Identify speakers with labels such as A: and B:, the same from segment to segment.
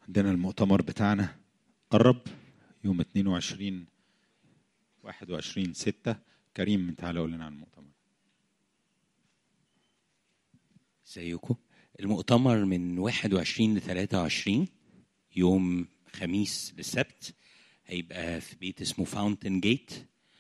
A: عندنا المؤتمر بتاعنا قرب يوم 22 21 6 كريم تعالى قول لنا عن المؤتمر
B: ازيكم المؤتمر من 21 ل 23 يوم خميس للسبت هيبقى في بيت اسمه فاونتن جيت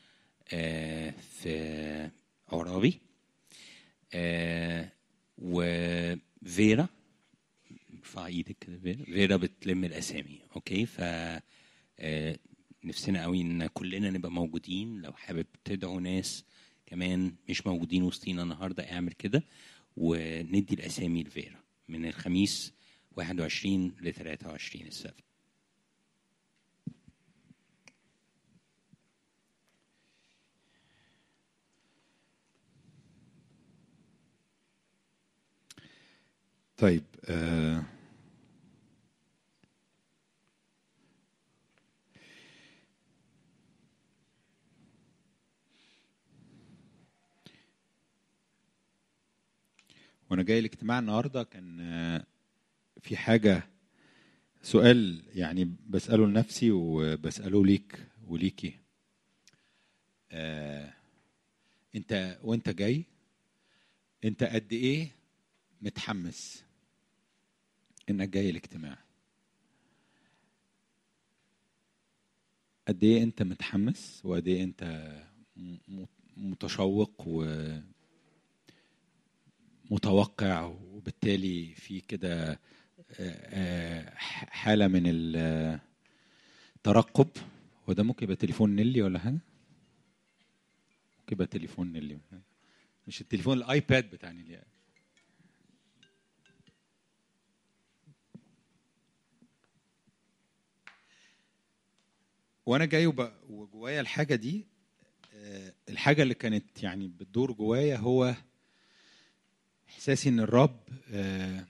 B: في عرابي آه، وفيرا ارفع ايدك كده فيرا فيرا بتلم الاسامي اوكي ف آه، نفسنا قوي ان كلنا نبقى موجودين لو حابب تدعو ناس كمان مش موجودين وسطينا النهارده اعمل كده وندي الاسامي لفيرا من الخميس 21 ل 23 السبت
A: طيب آه وانا جاي الاجتماع النهارده كان آه، في حاجه سؤال يعني بساله لنفسي وبساله ليك وليكي آه انت وانت جاي انت قد ايه متحمس انك جاي الاجتماع قد ايه انت متحمس وقد ايه انت م- م- متشوق ومتوقع وبالتالي في كده آه، آه، حاله من الترقب وده ممكن يبقى تليفون نيلي ولا حاجه ممكن يبقى تليفون نيلي مش التليفون الايباد بتاع نيلي وانا جاي وب- وجوايا الحاجه دي آه، الحاجه اللي كانت يعني بتدور جوايا هو احساسي ان الرب آه،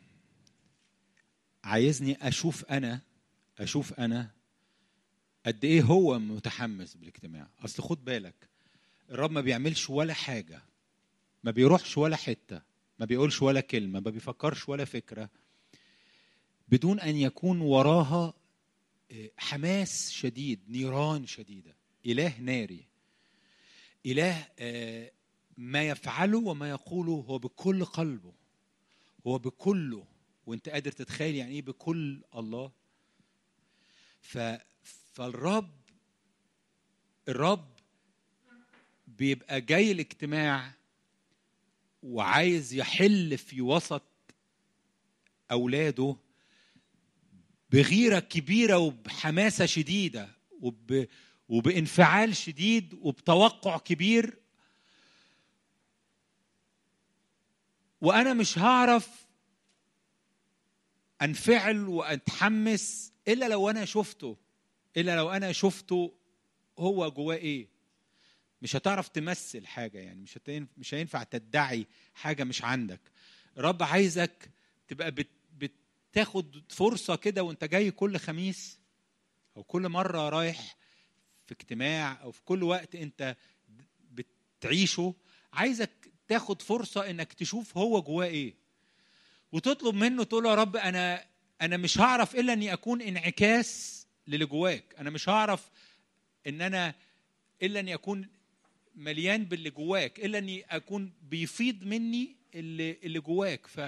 A: عايزني اشوف انا اشوف انا قد ايه هو متحمس بالاجتماع اصل خد بالك الرب ما بيعملش ولا حاجه ما بيروحش ولا حته ما بيقولش ولا كلمه ما بيفكرش ولا فكره بدون ان يكون وراها حماس شديد نيران شديده اله ناري اله آه، ما يفعله وما يقوله هو بكل قلبه هو بكله وانت قادر تتخيل يعني ايه بكل الله ف فالرب الرب بيبقى جاي الاجتماع وعايز يحل في وسط اولاده بغيرة كبيرة وبحماسة شديدة وب... وبانفعال شديد وبتوقع كبير وأنا مش هعرف أنفعل وأتحمس إلا لو أنا شفته إلا لو أنا شفته هو جواه إيه مش هتعرف تمثل حاجة يعني مش هتين... مش هينفع تدعي حاجة مش عندك رب عايزك تبقى بت... بتاخد فرصة كده وانت جاي كل خميس أو كل مرة رايح في اجتماع أو في كل وقت انت بتعيشه عايزك تاخد فرصة انك تشوف هو جواه ايه وتطلب منه تقول له يا رب انا انا مش هعرف الا اني اكون انعكاس للي جواك انا مش هعرف ان انا الا اني اكون مليان باللي جواك الا اني اكون بيفيض مني اللي اللي جواك ف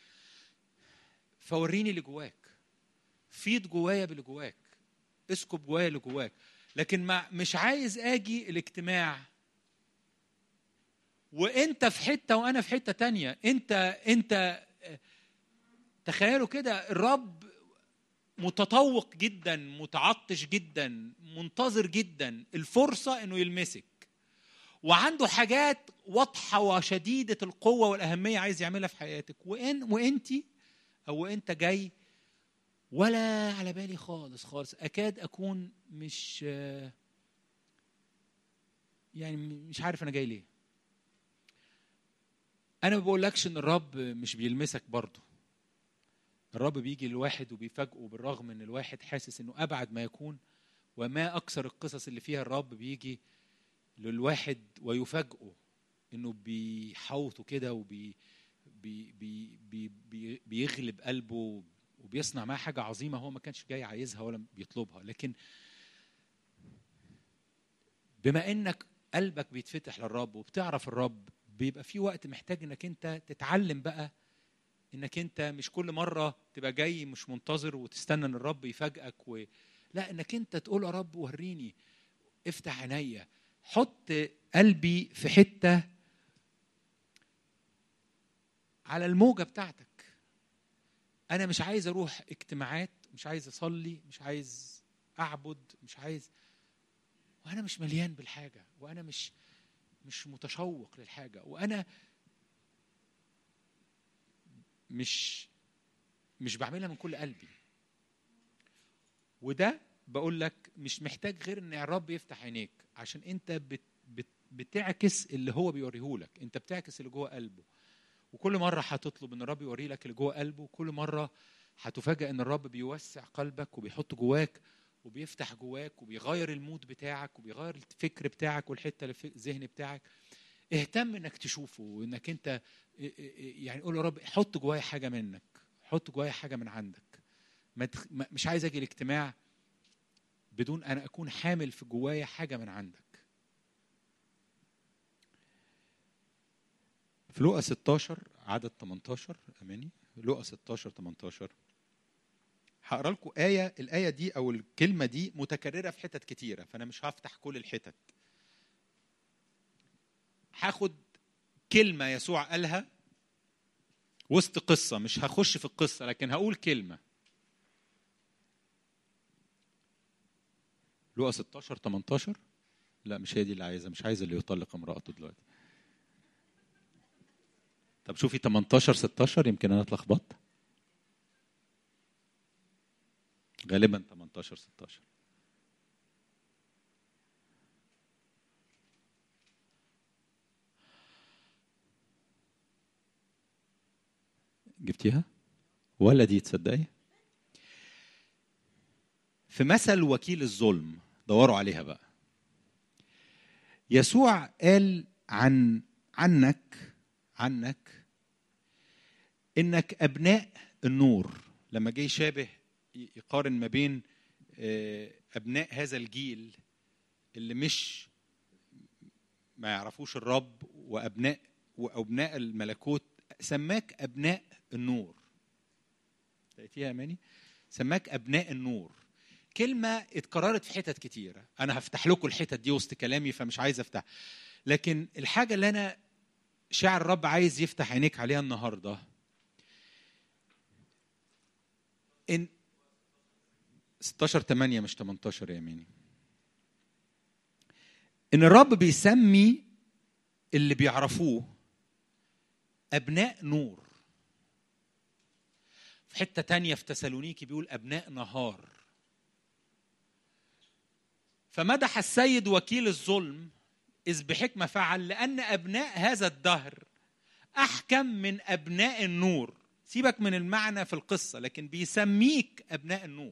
A: فوريني اللي جواك فيض جوايا باللي جواك اسكب جوايا اللي جواك لكن ما مش عايز اجي الاجتماع وانت في حته وانا في حته تانية انت انت تخيلوا كده الرب متطوق جدا متعطش جدا منتظر جدا الفرصه انه يلمسك وعنده حاجات واضحه وشديده القوه والاهميه عايز يعملها في حياتك وان وانت او انت جاي ولا على بالي خالص خالص اكاد اكون مش يعني مش عارف انا جاي ليه انا ما بقولكش ان الرب مش بيلمسك برضه الرب بيجي للواحد وبيفاجئه بالرغم ان الواحد حاسس انه ابعد ما يكون وما اكثر القصص اللي فيها الرب بيجي للواحد ويفاجئه انه بيحوطه كده وبي بي بي بي بي بيغلب قلبه وبيصنع معاه حاجه عظيمه هو ما كانش جاي عايزها ولا بيطلبها لكن بما انك قلبك بيتفتح للرب وبتعرف الرب بيبقى في وقت محتاج انك انت تتعلم بقى انك انت مش كل مره تبقى جاي مش منتظر وتستنى ان الرب يفاجئك و... لا انك انت تقول يا رب وريني افتح عينيا حط قلبي في حته على الموجه بتاعتك انا مش عايز اروح اجتماعات مش عايز اصلي مش عايز اعبد مش عايز وانا مش مليان بالحاجه وانا مش مش متشوق للحاجه وانا مش مش بعملها من كل قلبي وده بقول لك مش محتاج غير ان الرب يفتح عينيك عشان انت بت بت بتعكس اللي هو بيوريه لك انت بتعكس اللي جوه قلبه وكل مره هتطلب ان الرب يوري لك اللي جوه قلبه وكل مره هتفاجئ ان الرب بيوسع قلبك وبيحط جواك وبيفتح جواك وبيغير المود بتاعك وبيغير الفكر بتاعك والحته اللي في الذهن بتاعك اهتم انك تشوفه وانك انت يعني قول يا رب حط جوايا حاجه منك حط جوايا حاجه من عندك ما تخ... ما- مش عايز اجي الاجتماع بدون ان اكون حامل في جوايا حاجه من عندك في لوقا 16 عدد 18 اماني لوقا 16 18 هقرا لكم آية الآية دي أو الكلمة دي متكررة في حتت كتيرة فأنا مش هفتح كل الحتت هاخد كلمة يسوع قالها وسط قصة مش هخش في القصة لكن هقول كلمة لوقا 16 18 لا مش هي دي اللي عايزها مش عايز اللي يطلق امرأته دلوقتي طب شوفي 18 16 يمكن انا اتلخبطت غالبا 18 16 جبتيها ولا دي تصدقي في مثل وكيل الظلم دوروا عليها بقى يسوع قال عن عنك عنك انك ابناء النور لما جه يشابه يقارن ما بين آه، ابناء هذا الجيل اللي مش ما يعرفوش الرب وابناء وابناء الملكوت سماك ابناء النور لقيتيها يا ماني سماك ابناء النور كلمه اتكررت في حتت كتيره انا هفتح لكم الحتت دي وسط كلامي فمش عايز افتح لكن الحاجه اللي انا شاعر الرب عايز يفتح عينيك عليها النهارده ان 16 8 مش 18 يا ميني ان الرب بيسمي اللي بيعرفوه ابناء نور في حته تانية في تسالونيكي بيقول ابناء نهار فمدح السيد وكيل الظلم اذ بحكمه فعل لان ابناء هذا الدهر احكم من ابناء النور سيبك من المعنى في القصه لكن بيسميك ابناء النور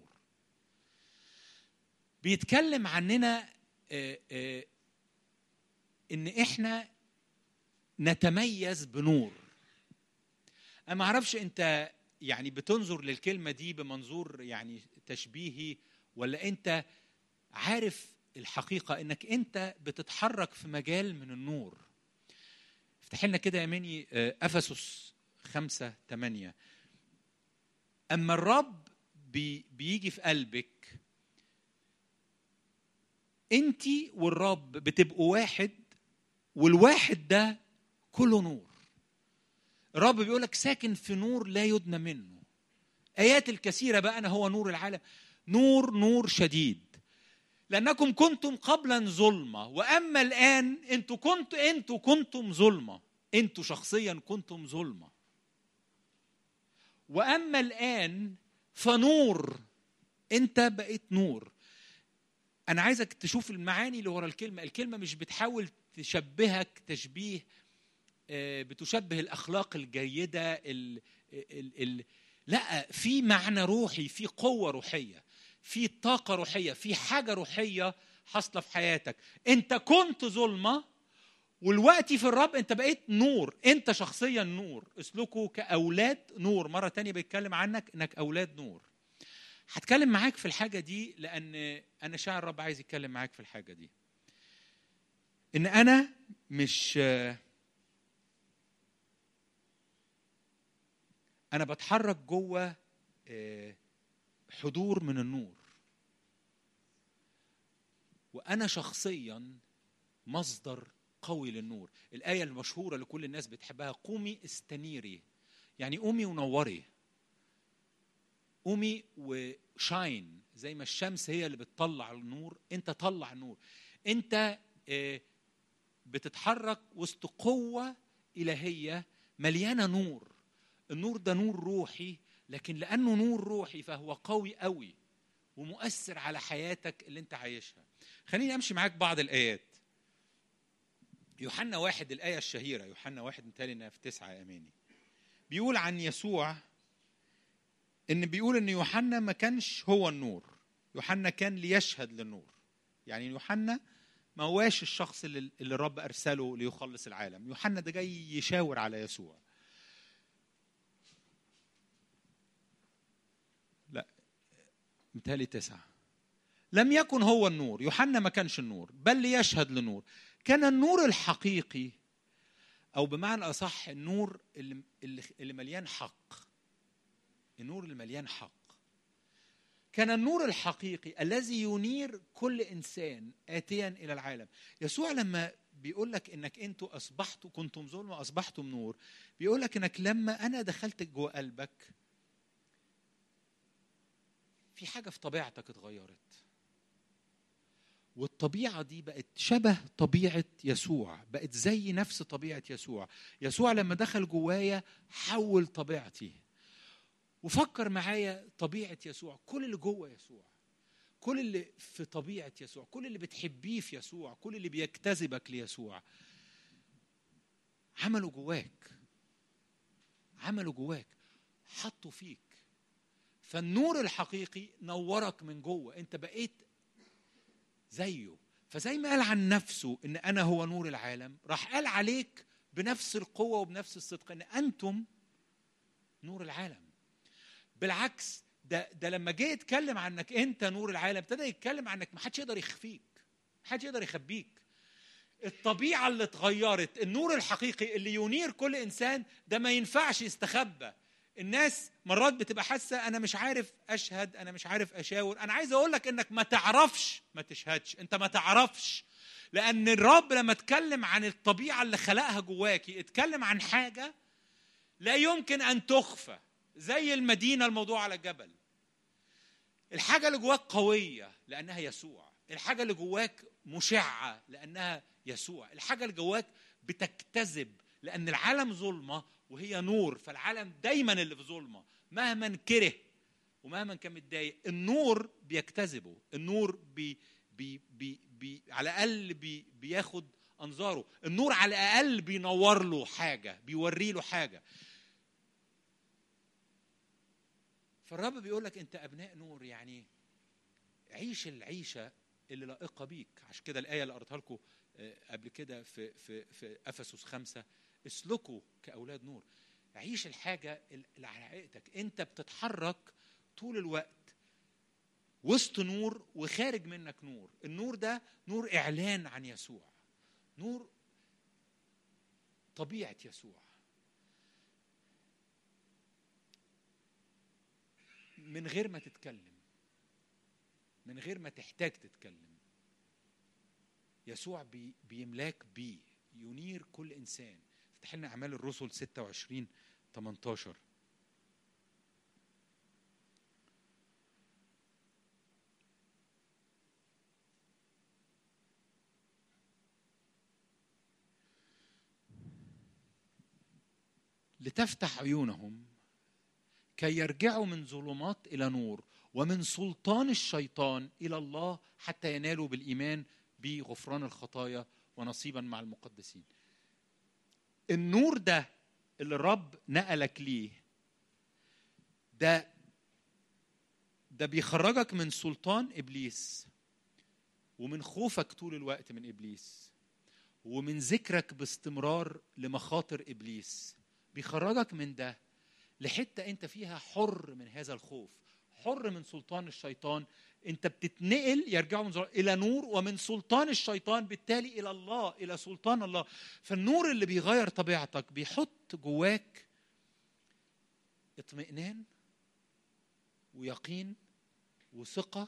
A: بيتكلم عننا آه، آه، ان احنا نتميز بنور انا ما اعرفش انت يعني بتنظر للكلمه دي بمنظور يعني تشبيهي ولا انت عارف الحقيقه انك انت بتتحرك في مجال من النور افتح لنا كده يا ماني آه، افسس خمسة ثمانية اما الرب بي بيجي في قلبك انت والرب بتبقوا واحد والواحد ده كله نور الرب بيقول لك ساكن في نور لا يدنى منه ايات الكثيره بقى انا هو نور العالم نور نور شديد لانكم كنتم قبلا ظلمه واما الان انتوا كنتم انتوا كنتم ظلمه انتوا شخصيا كنتم ظلمه واما الان فنور انت بقيت نور انا عايزك تشوف المعاني اللي ورا الكلمه الكلمه مش بتحاول تشبهك تشبيه آه، بتشبه الاخلاق الجيده ال ال ال لا في معنى روحي في قوه روحيه في طاقه روحيه في حاجه روحيه حاصله في حياتك انت كنت ظلمه والوقت في الرب انت بقيت نور انت شخصيا نور اسلكوا كاولاد نور مره تانية بيتكلم عنك انك اولاد نور هتكلم معاك في الحاجه دي لان انا شاعر الرب عايز يتكلم معاك في الحاجه دي ان انا مش انا بتحرك جوه آه، حضور من النور وانا شخصيا مصدر قوي للنور الايه المشهوره اللي كل الناس بتحبها قومي استنيري يعني قومي ونوري قومي وشاين زي ما الشمس هي اللي بتطلع النور انت طلع النور انت آه، بتتحرك وسط قوه الهيه مليانه نور النور ده نور روحي لكن لانه نور روحي فهو قوي قوي ومؤثر على حياتك اللي انت عايشها خليني امشي معاك بعض الايات يوحنا واحد الآية الشهيرة يوحنا واحد متهيألي إنها في تسعة يا أماني بيقول عن يسوع إن بيقول إن يوحنا ما كانش هو النور يوحنا كان ليشهد للنور يعني يوحنا ما هواش الشخص اللي, اللي الرب أرسله ليخلص العالم يوحنا ده جاي يشاور على يسوع لا متهيألي تسعة لم يكن هو النور يوحنا ما كانش النور بل ليشهد للنور كان النور الحقيقي او بمعنى اصح النور اللي اللي اللي مليان حق النور اللي مليان حق كان النور الحقيقي الذي ينير كل انسان اتيا الى العالم يسوع لما بيقول لك انك انتوا اصبحتوا كنتم ظلم واصبحتم نور بيقول لك انك لما انا دخلت جوه قلبك في حاجه في طبيعتك اتغيرت والطبيعة دي بقت شبه طبيعة يسوع بقت زي نفس طبيعة يسوع يسوع لما دخل جوايا حول طبيعتي وفكر معايا طبيعة يسوع كل اللي جوه يسوع كل اللي في طبيعة يسوع كل اللي بتحبيه في يسوع كل اللي بيجتذبك ليسوع عملوا جواك عملوا جواك حطوا فيك فالنور الحقيقي نورك من جوه انت بقيت زيه فزي ما قال عن نفسه ان انا هو نور العالم راح قال عليك بنفس القوه وبنفس الصدق ان انتم نور العالم بالعكس ده ده لما جه يتكلم عنك انت نور العالم ابتدى يتكلم عنك ما حدش يقدر يخفيك ما حدش يقدر يخبيك الطبيعه اللي اتغيرت النور الحقيقي اللي ينير كل انسان ده ما ينفعش يستخبى الناس مرات بتبقى حاسه انا مش عارف اشهد انا مش عارف اشاور انا عايز اقول لك انك ما تعرفش ما تشهدش انت ما تعرفش لان الرب لما اتكلم عن الطبيعه اللي خلقها جواكي اتكلم عن حاجه لا يمكن ان تخفى زي المدينه الموضوع على الجبل الحاجه اللي جواك قويه لانها يسوع الحاجه اللي جواك مشعه لانها يسوع الحاجه اللي جواك بتجتذب لان العالم ظلمه وهي نور فالعالم دايما اللي في ظلمه مهما كره ومهما كان متضايق النور بيجتذبه النور بي بي بي بي على الاقل بي بياخد انظاره النور على الاقل بينور له حاجه بيوري له حاجه فالرب بيقول لك انت ابناء نور يعني عيش العيشه اللي لائقه بيك عشان كده الايه اللي قريتها لكم قبل كده في في في افسس خمسه اسلكوا كاولاد نور عيش الحاجه اللي على حقيقتك انت بتتحرك طول الوقت وسط نور وخارج منك نور النور ده نور اعلان عن يسوع نور طبيعه يسوع من غير ما تتكلم من غير ما تحتاج تتكلم يسوع بي بيملاك بيه ينير كل انسان افتح لنا اعمال الرسل 26 18 لتفتح عيونهم كي يرجعوا من ظلمات الى نور ومن سلطان الشيطان الى الله حتى ينالوا بالايمان بغفران الخطايا ونصيبا مع المقدسين النور ده اللي الرب نقلك ليه ده ده بيخرجك من سلطان ابليس ومن خوفك طول الوقت من ابليس ومن ذكرك باستمرار لمخاطر ابليس بيخرجك من ده لحته انت فيها حر من هذا الخوف حر من سلطان الشيطان انت بتتنقل يرجع من زر- الى نور ومن سلطان الشيطان بالتالي الى الله الى سلطان الله فالنور اللي بيغير طبيعتك بيحط جواك اطمئنان ويقين وثقه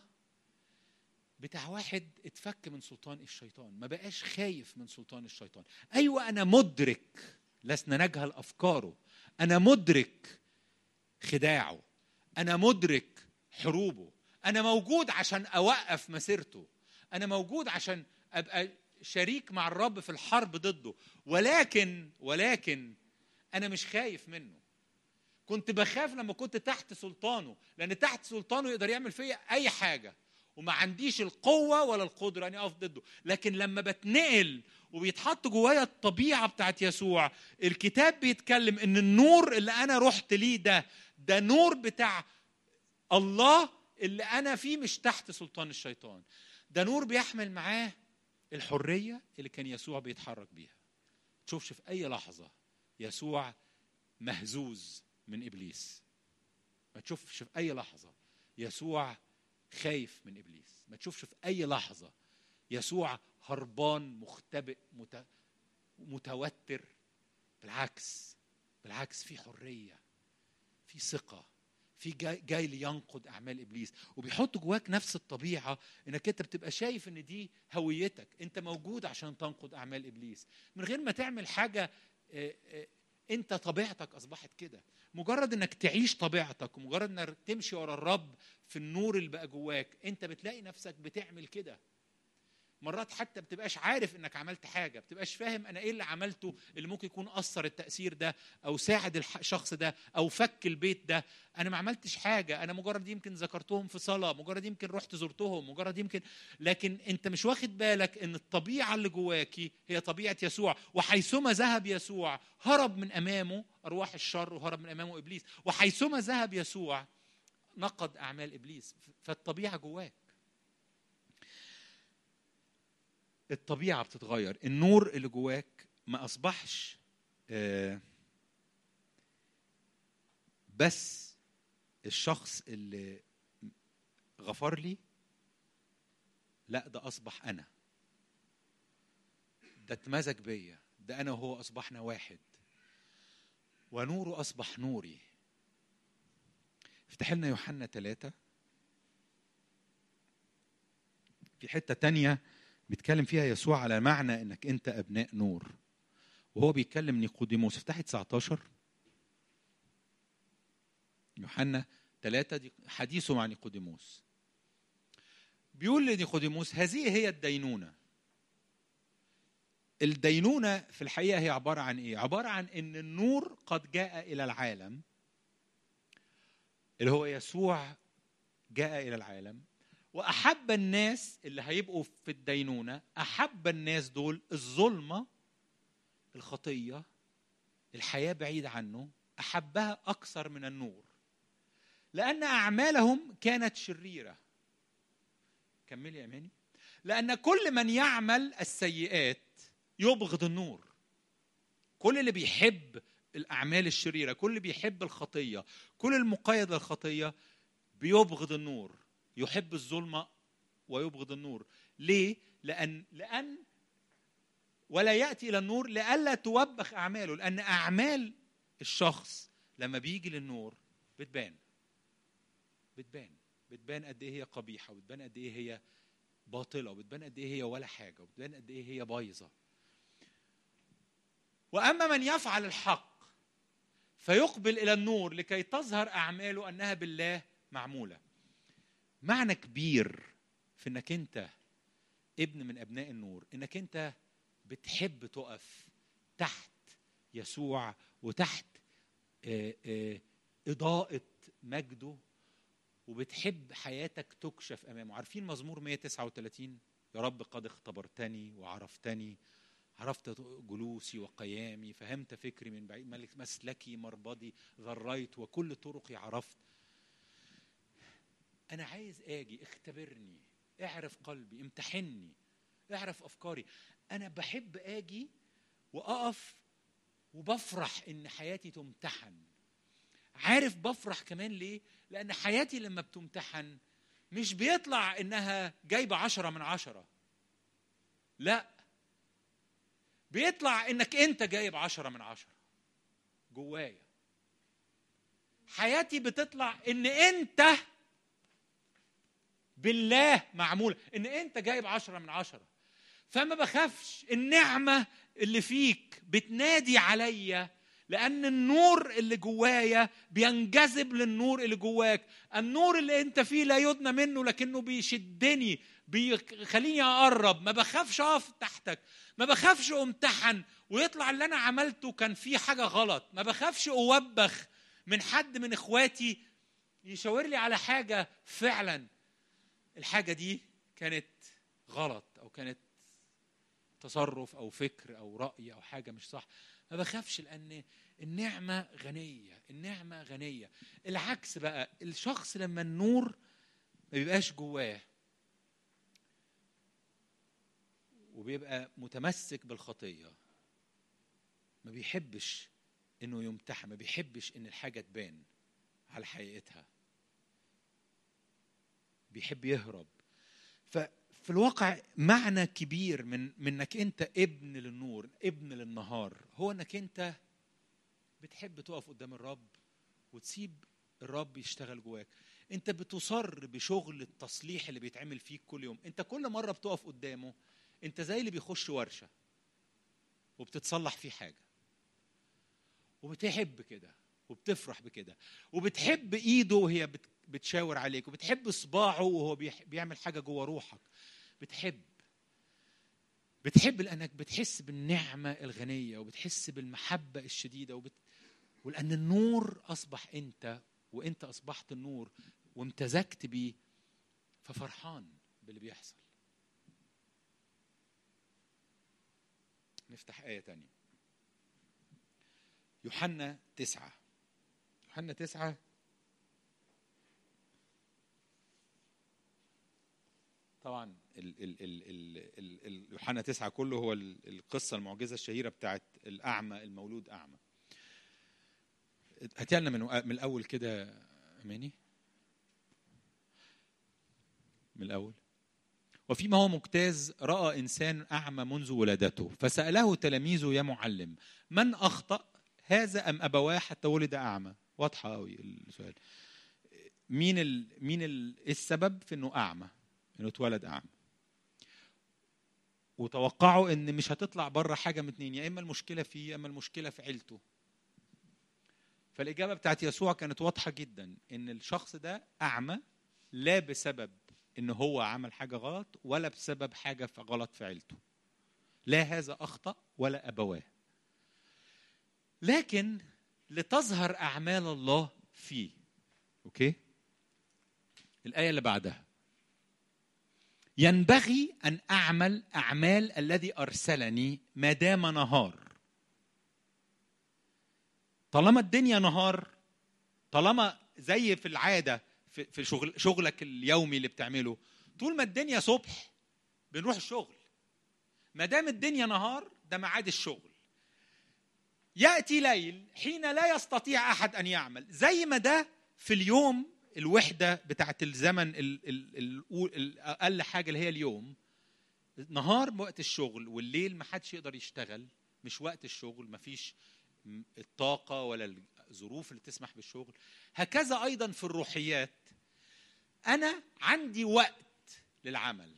A: بتاع واحد اتفك من سلطان الشيطان ما بقاش خايف من سلطان الشيطان ايوه انا مدرك لسنا نجهل افكاره انا مدرك خداعه انا مدرك حروبه انا موجود عشان اوقف مسيرته انا موجود عشان ابقى شريك مع الرب في الحرب ضده ولكن ولكن انا مش خايف منه كنت بخاف لما كنت تحت سلطانه لان تحت سلطانه يقدر يعمل فيا اي حاجه وما عنديش القوه ولا القدره اني اقف ضده لكن لما بتنقل وبيتحط جوايا الطبيعه بتاعت يسوع الكتاب بيتكلم ان النور اللي انا رحت ليه ده ده نور بتاع الله اللي انا فيه مش تحت سلطان الشيطان ده نور بيحمل معاه الحريه اللي كان يسوع بيتحرك بيها تشوفش في اي لحظه يسوع مهزوز من ابليس ما تشوفش في اي لحظه يسوع خايف من ابليس ما تشوفش في اي لحظه يسوع هربان مختبئ مت... متوتر بالعكس بالعكس في حريه في ثقه في جاي, جاي لينقض اعمال ابليس وبيحط جواك نفس الطبيعه انك انت بتبقى شايف ان دي هويتك انت موجود عشان تنقض اعمال ابليس من غير ما تعمل حاجه آه، آه، انت طبيعتك اصبحت كده مجرد انك تعيش طبيعتك ومجرد انك تمشي ورا الرب في النور اللي بقى جواك انت بتلاقي نفسك بتعمل كده مرات حتى بتبقاش عارف انك عملت حاجه بتبقاش فاهم انا ايه اللي عملته اللي ممكن يكون اثر التاثير ده او ساعد الح- الشخص ده او فك البيت ده انا ما عملتش حاجه انا مجرد يمكن ذكرتهم في صلاه مجرد يمكن رحت زرتهم مجرد يمكن لكن انت مش واخد بالك ان الطبيعه اللي جواكي هي طبيعه يسوع وحيثما ذهب يسوع هرب من امامه ارواح الشر وهرب من امامه ابليس وحيثما ذهب يسوع نقض اعمال ابليس فالطبيعه جواك الطبيعه بتتغير النور اللي جواك ما اصبحش آه، بس الشخص اللي غفر لي لا ده اصبح انا ده اتمزج بيا ده انا وهو اصبحنا واحد ونوره اصبح نوري افتح لنا يوحنا ثلاثة في حتة تانية بيتكلم فيها يسوع على معنى انك انت ابناء نور وهو بيتكلم نيقوديموس افتحي 19 يوحنا ثلاثة دي حديثه مع نيقوديموس بيقول لنيقوديموس هذه هي الدينونة الدينونة في الحقيقة هي عبارة عن إيه؟ عبارة عن إن النور قد جاء إلى العالم اللي هو يسوع جاء إلى العالم وأحب الناس اللي هيبقوا في الدينونة أحب الناس دول الظلمة الخطية الحياة بعيد عنه أحبها أكثر من النور لأن أعمالهم كانت شريرة كملي يا أماني لأن كل من يعمل السيئات يبغض النور كل اللي بيحب الأعمال الشريرة كل اللي بيحب الخطية كل المقيد للخطية بيبغض النور يحب الظلمة ويبغض النور ليه؟ لأن لأن ولا يأتي إلى النور لئلا توبخ أعماله لأن أعمال الشخص لما بيجي للنور بتبان بتبان بتبان قد ايه هي قبيحه وبتبان قد ايه هي باطله وبتبان قد ايه هي ولا حاجه وبتبان قد ايه هي بايظه واما من يفعل الحق فيقبل الى النور لكي تظهر اعماله انها بالله معموله معنى كبير في انك انت ابن من ابناء النور انك انت بتحب تقف تحت يسوع وتحت آه، آه، اضاءه مجده وبتحب حياتك تكشف امامه عارفين مزمور 139 يا رب قد اختبرتني وعرفتني عرفت جلوسي وقيامي فهمت فكري من بعيد ملك مسلكي مربضي ذريت وكل طرقي عرفت انا عايز اجي اختبرني اعرف قلبي امتحني اعرف افكاري انا بحب اجي واقف وبفرح ان حياتي تمتحن عارف بفرح كمان ليه لان حياتي لما بتمتحن مش بيطلع انها جايبه عشرة من عشرة لا بيطلع انك انت جايب عشرة من عشرة جوايا حياتي بتطلع ان انت بالله معمولة ان انت جايب عشرة من عشرة فما بخافش النعمة اللي فيك بتنادي عليا لأن النور اللي جوايا بينجذب للنور اللي جواك النور اللي انت فيه لا يدنى منه لكنه بيشدني بيخليني اقرب ما بخافش اقف تحتك ما بخافش امتحن ويطلع اللي انا عملته كان فيه حاجه غلط ما بخافش اوبخ من حد من اخواتي يشاور لي على حاجه فعلا الحاجه دي كانت غلط او كانت تصرف او فكر او راي او حاجه مش صح ما بخافش لان النعمه غنيه النعمه غنيه العكس بقى الشخص لما النور ما بيبقاش جواه وبيبقى متمسك بالخطيه ما بيحبش انه يمتحن ما بيحبش ان الحاجه تبان على حقيقتها بيحب يهرب ففي الواقع معنى كبير من منك انت ابن للنور ابن للنهار هو انك انت بتحب تقف قدام الرب وتسيب الرب يشتغل جواك انت بتصر بشغل التصليح اللي بيتعمل فيك كل يوم انت كل مره بتقف قدامه انت زي اللي بيخش ورشه وبتتصلح فيه حاجه وبتحب كده وبتفرح بكده وبتحب ايده وهي بت- بتشاور عليك وبتحب صباعه وهو بيح- بيعمل حاجه جوه روحك بتحب بتحب لانك بتحس بالنعمه الغنيه وبتحس بالمحبه الشديده وبت... ولان النور اصبح انت وانت اصبحت النور وامتزجت بيه ففرحان باللي بيحصل نفتح آية تانية يوحنا تسعة يوحنا تسعة طبعا ال ال ال ال ال ال يوحنا تسعة كله هو ال- القصة المعجزة الشهيرة بتاعت الأعمى المولود أعمى هاتي لنا من من الأول كده أماني من الأول وفيما هو مجتاز راى انسان اعمى منذ ولادته فساله تلاميذه يا معلم من اخطا هذا ام ابواه حتى ولد اعمى واضحه قوي السؤال مين ال... مين ال... إيه السبب في انه اعمى انه اتولد اعمى وتوقعوا ان مش هتطلع بره حاجه من اتنين يا اما المشكله فيه يا اما المشكله في عيلته فالاجابه بتاعت يسوع كانت واضحه جدا ان الشخص ده اعمى لا بسبب ان هو عمل حاجه غلط ولا بسبب حاجه في غلط في عيلته لا هذا اخطا ولا ابواه لكن لتظهر اعمال الله فيه اوكي الايه اللي بعدها ينبغي ان اعمل اعمال الذي ارسلني ما دام نهار طالما الدنيا نهار طالما زي في العاده في في شغل شغلك اليومي اللي بتعمله طول ما الدنيا صبح بنروح الشغل ما دام الدنيا نهار ده ميعاد الشغل ياتي ليل حين لا يستطيع احد ان يعمل زي ما ده في اليوم الوحده بتاعت الزمن ال ال ال الاقل حاجه اللي هي اليوم نهار وقت الشغل والليل ما حدش يقدر يشتغل مش وقت الشغل ما فيش الطاقه ولا الظروف اللي تسمح بالشغل هكذا ايضا في الروحيات انا عندي وقت للعمل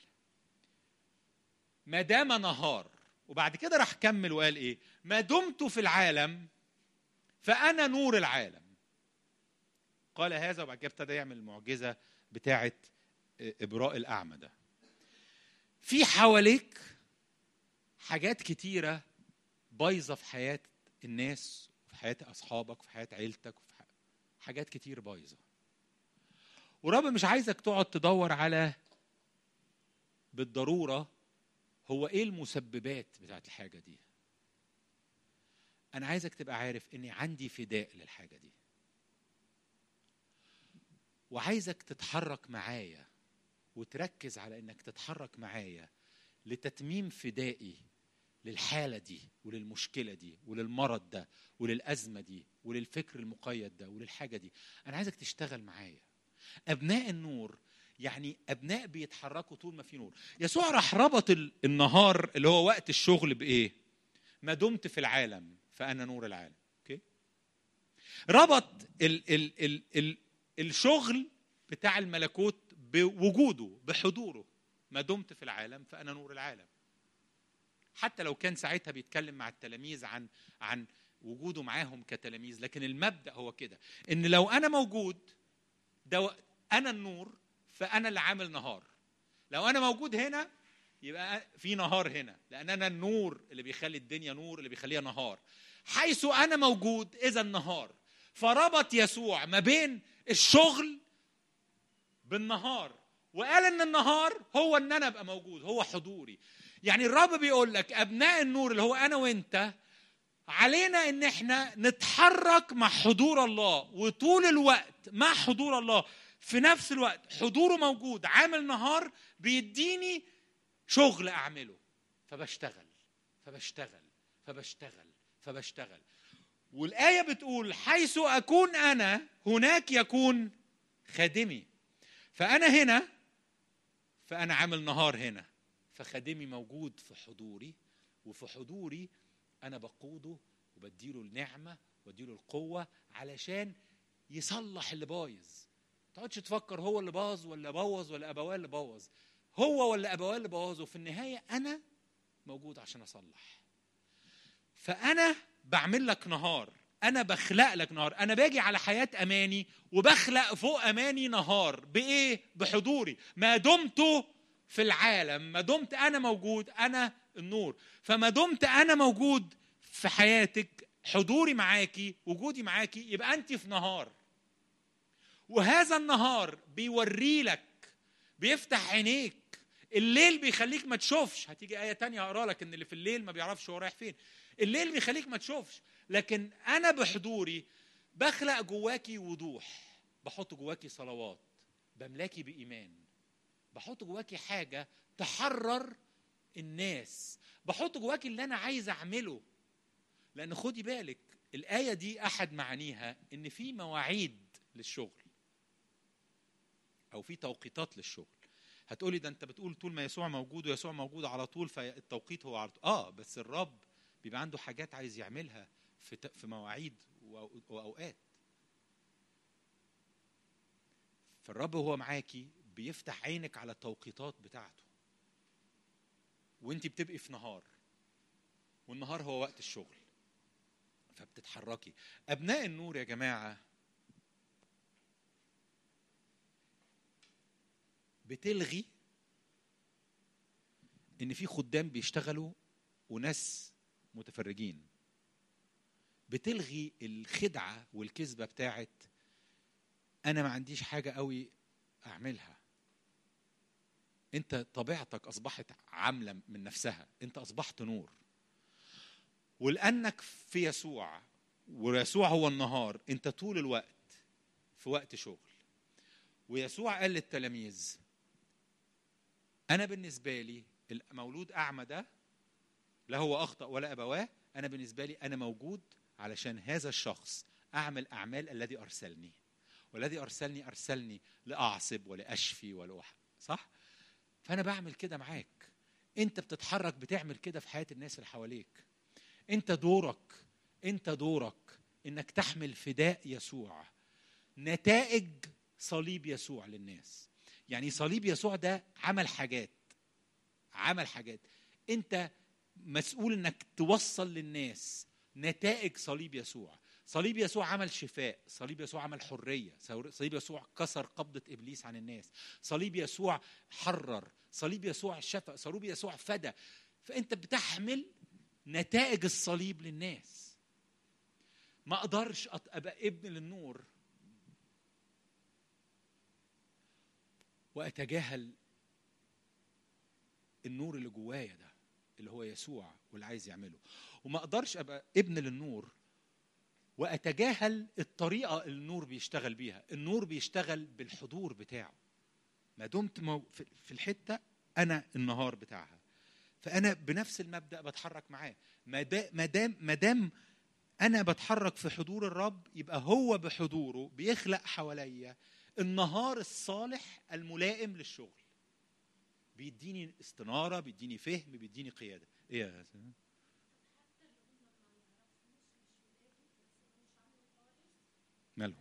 A: ما دام نهار وبعد كده راح كمل وقال ايه ما دمت في العالم فانا نور العالم قال هذا وبعد كده ابتدى يعمل المعجزه بتاعه ابراء الاعمى ده في حواليك حاجات كتيره بايظه في حياه الناس في حياه اصحابك في حياه عيلتك في حاجات كتير بايظه ورب مش عايزك تقعد تدور على بالضروره هو ايه المسببات بتاعت الحاجه دي انا عايزك تبقى عارف اني عندي فداء للحاجه دي وعايزك تتحرك معايا وتركز على انك تتحرك معايا لتتميم فدائي للحاله دي وللمشكله دي وللمرض ده وللازمه دي وللفكر المقيد ده وللحاجه دي انا عايزك تشتغل معايا ابناء النور يعني ابناء بيتحركوا طول ما في نور يسوع راح ربط ال- النهار اللي هو وقت الشغل بايه ما دمت في العالم فانا نور العالم اوكي ربط ال ال ال ال الشغل بتاع الملكوت بوجوده بحضوره ما دمت في العالم فانا نور العالم حتى لو كان ساعتها بيتكلم مع التلاميذ عن عن وجوده معاهم كتلاميذ لكن المبدا هو كده ان لو انا موجود ده و- انا النور فانا اللي عامل نهار لو انا موجود هنا يبقى في نهار هنا لان انا النور اللي بيخلي الدنيا نور اللي بيخليها نهار حيث انا موجود اذا النهار فربط يسوع ما بين الشغل بالنهار وقال ان النهار هو ان انا ابقى موجود هو حضوري يعني الرب بيقول لك ابناء النور اللي هو انا وانت علينا ان احنا نتحرك مع حضور الله وطول الوقت مع حضور الله في نفس الوقت حضوره موجود عامل نهار بيديني شغل اعمله فبشتغل فبشتغل فبشتغل فبشتغل والآية بتقول حيث أكون أنا هناك يكون خادمي فأنا هنا فأنا عامل نهار هنا فخادمي موجود في حضوري وفي حضوري أنا بقوده وبديله النعمة واديله القوة علشان يصلح اللي بايظ ما تقعدش تفكر هو اللي باظ ولا بوظ ولا أبواه اللي بوظ هو ولا أبواه اللي بوظوا في النهاية أنا موجود عشان أصلح فأنا بعمل لك نهار انا بخلق لك نهار انا باجي على حياه اماني وبخلق فوق اماني نهار بايه بحضوري ما دمت في العالم ما دمت انا موجود انا النور فما دمت انا موجود في حياتك حضوري معاكي وجودي معاكي يبقى انت في نهار وهذا النهار بيوري لك بيفتح عينيك الليل بيخليك ما تشوفش هتيجي آية تانية هقرا لك إن اللي في الليل ما بيعرفش هو رايح فين الليل بيخليك ما تشوفش لكن أنا بحضوري بخلق جواكي وضوح بحط جواكي صلوات بملاكي بإيمان بحط جواكي حاجة تحرر الناس بحط جواكي اللي أنا عايز أعمله لأن خدي بالك الآية دي أحد معانيها إن في مواعيد للشغل أو في توقيتات للشغل هتقولي ده انت بتقول طول ما يسوع موجود ويسوع موجود على طول فالتوقيت هو على طول اه بس الرب بيبقى عنده حاجات عايز يعملها في ت- في مواعيد وأو- واوقات فالرب هو معاكي بيفتح عينك على التوقيتات بتاعته وانت بتبقي في نهار والنهار هو وقت الشغل فبتتحركي ابناء النور يا جماعه بتلغي ان في خدام بيشتغلوا وناس متفرجين بتلغي الخدعه والكذبه بتاعت انا ما عنديش حاجه قوي اعملها انت طبيعتك اصبحت عامله من نفسها انت اصبحت نور ولانك في يسوع ويسوع هو النهار انت طول الوقت في وقت شغل ويسوع قال للتلاميذ انا بالنسبه لي المولود اعمى ده لا هو اخطا ولا ابواه انا بالنسبه لي انا موجود علشان هذا الشخص اعمل اعمال الذي ارسلني والذي ارسلني ارسلني لاعصب ولاشفي ولأح صح فانا بعمل كده معاك انت بتتحرك بتعمل كده في حياه الناس اللي حواليك انت دورك انت دورك انك تحمل فداء يسوع نتائج صليب يسوع للناس يعني صليب يسوع ده عمل حاجات عمل حاجات انت مسؤول انك توصل للناس نتائج صليب يسوع صليب يسوع عمل شفاء صليب يسوع عمل حرية صليب يسوع كسر قبضة إبليس عن الناس صليب يسوع حرر صليب يسوع شفى صليب يسوع فدى فأنت بتحمل نتائج الصليب للناس ما أقدرش أبقى ابن للنور وأتجاهل النور اللي جوايا ده اللي هو يسوع واللي عايز يعمله وما اقدرش ابقى ابن للنور واتجاهل الطريقه اللي النور بيشتغل بيها النور بيشتغل بالحضور بتاعه ما دمت مو في الحته انا النهار بتاعها فانا بنفس المبدا بتحرك معاه ما دا- ما دام ما دام انا بتحرك في حضور الرب يبقى هو بحضوره بيخلق حواليا النهار الصالح الملائم للشغل بيديني استناره بيديني فهم بيديني قياده ايه يا حسن؟ مالهم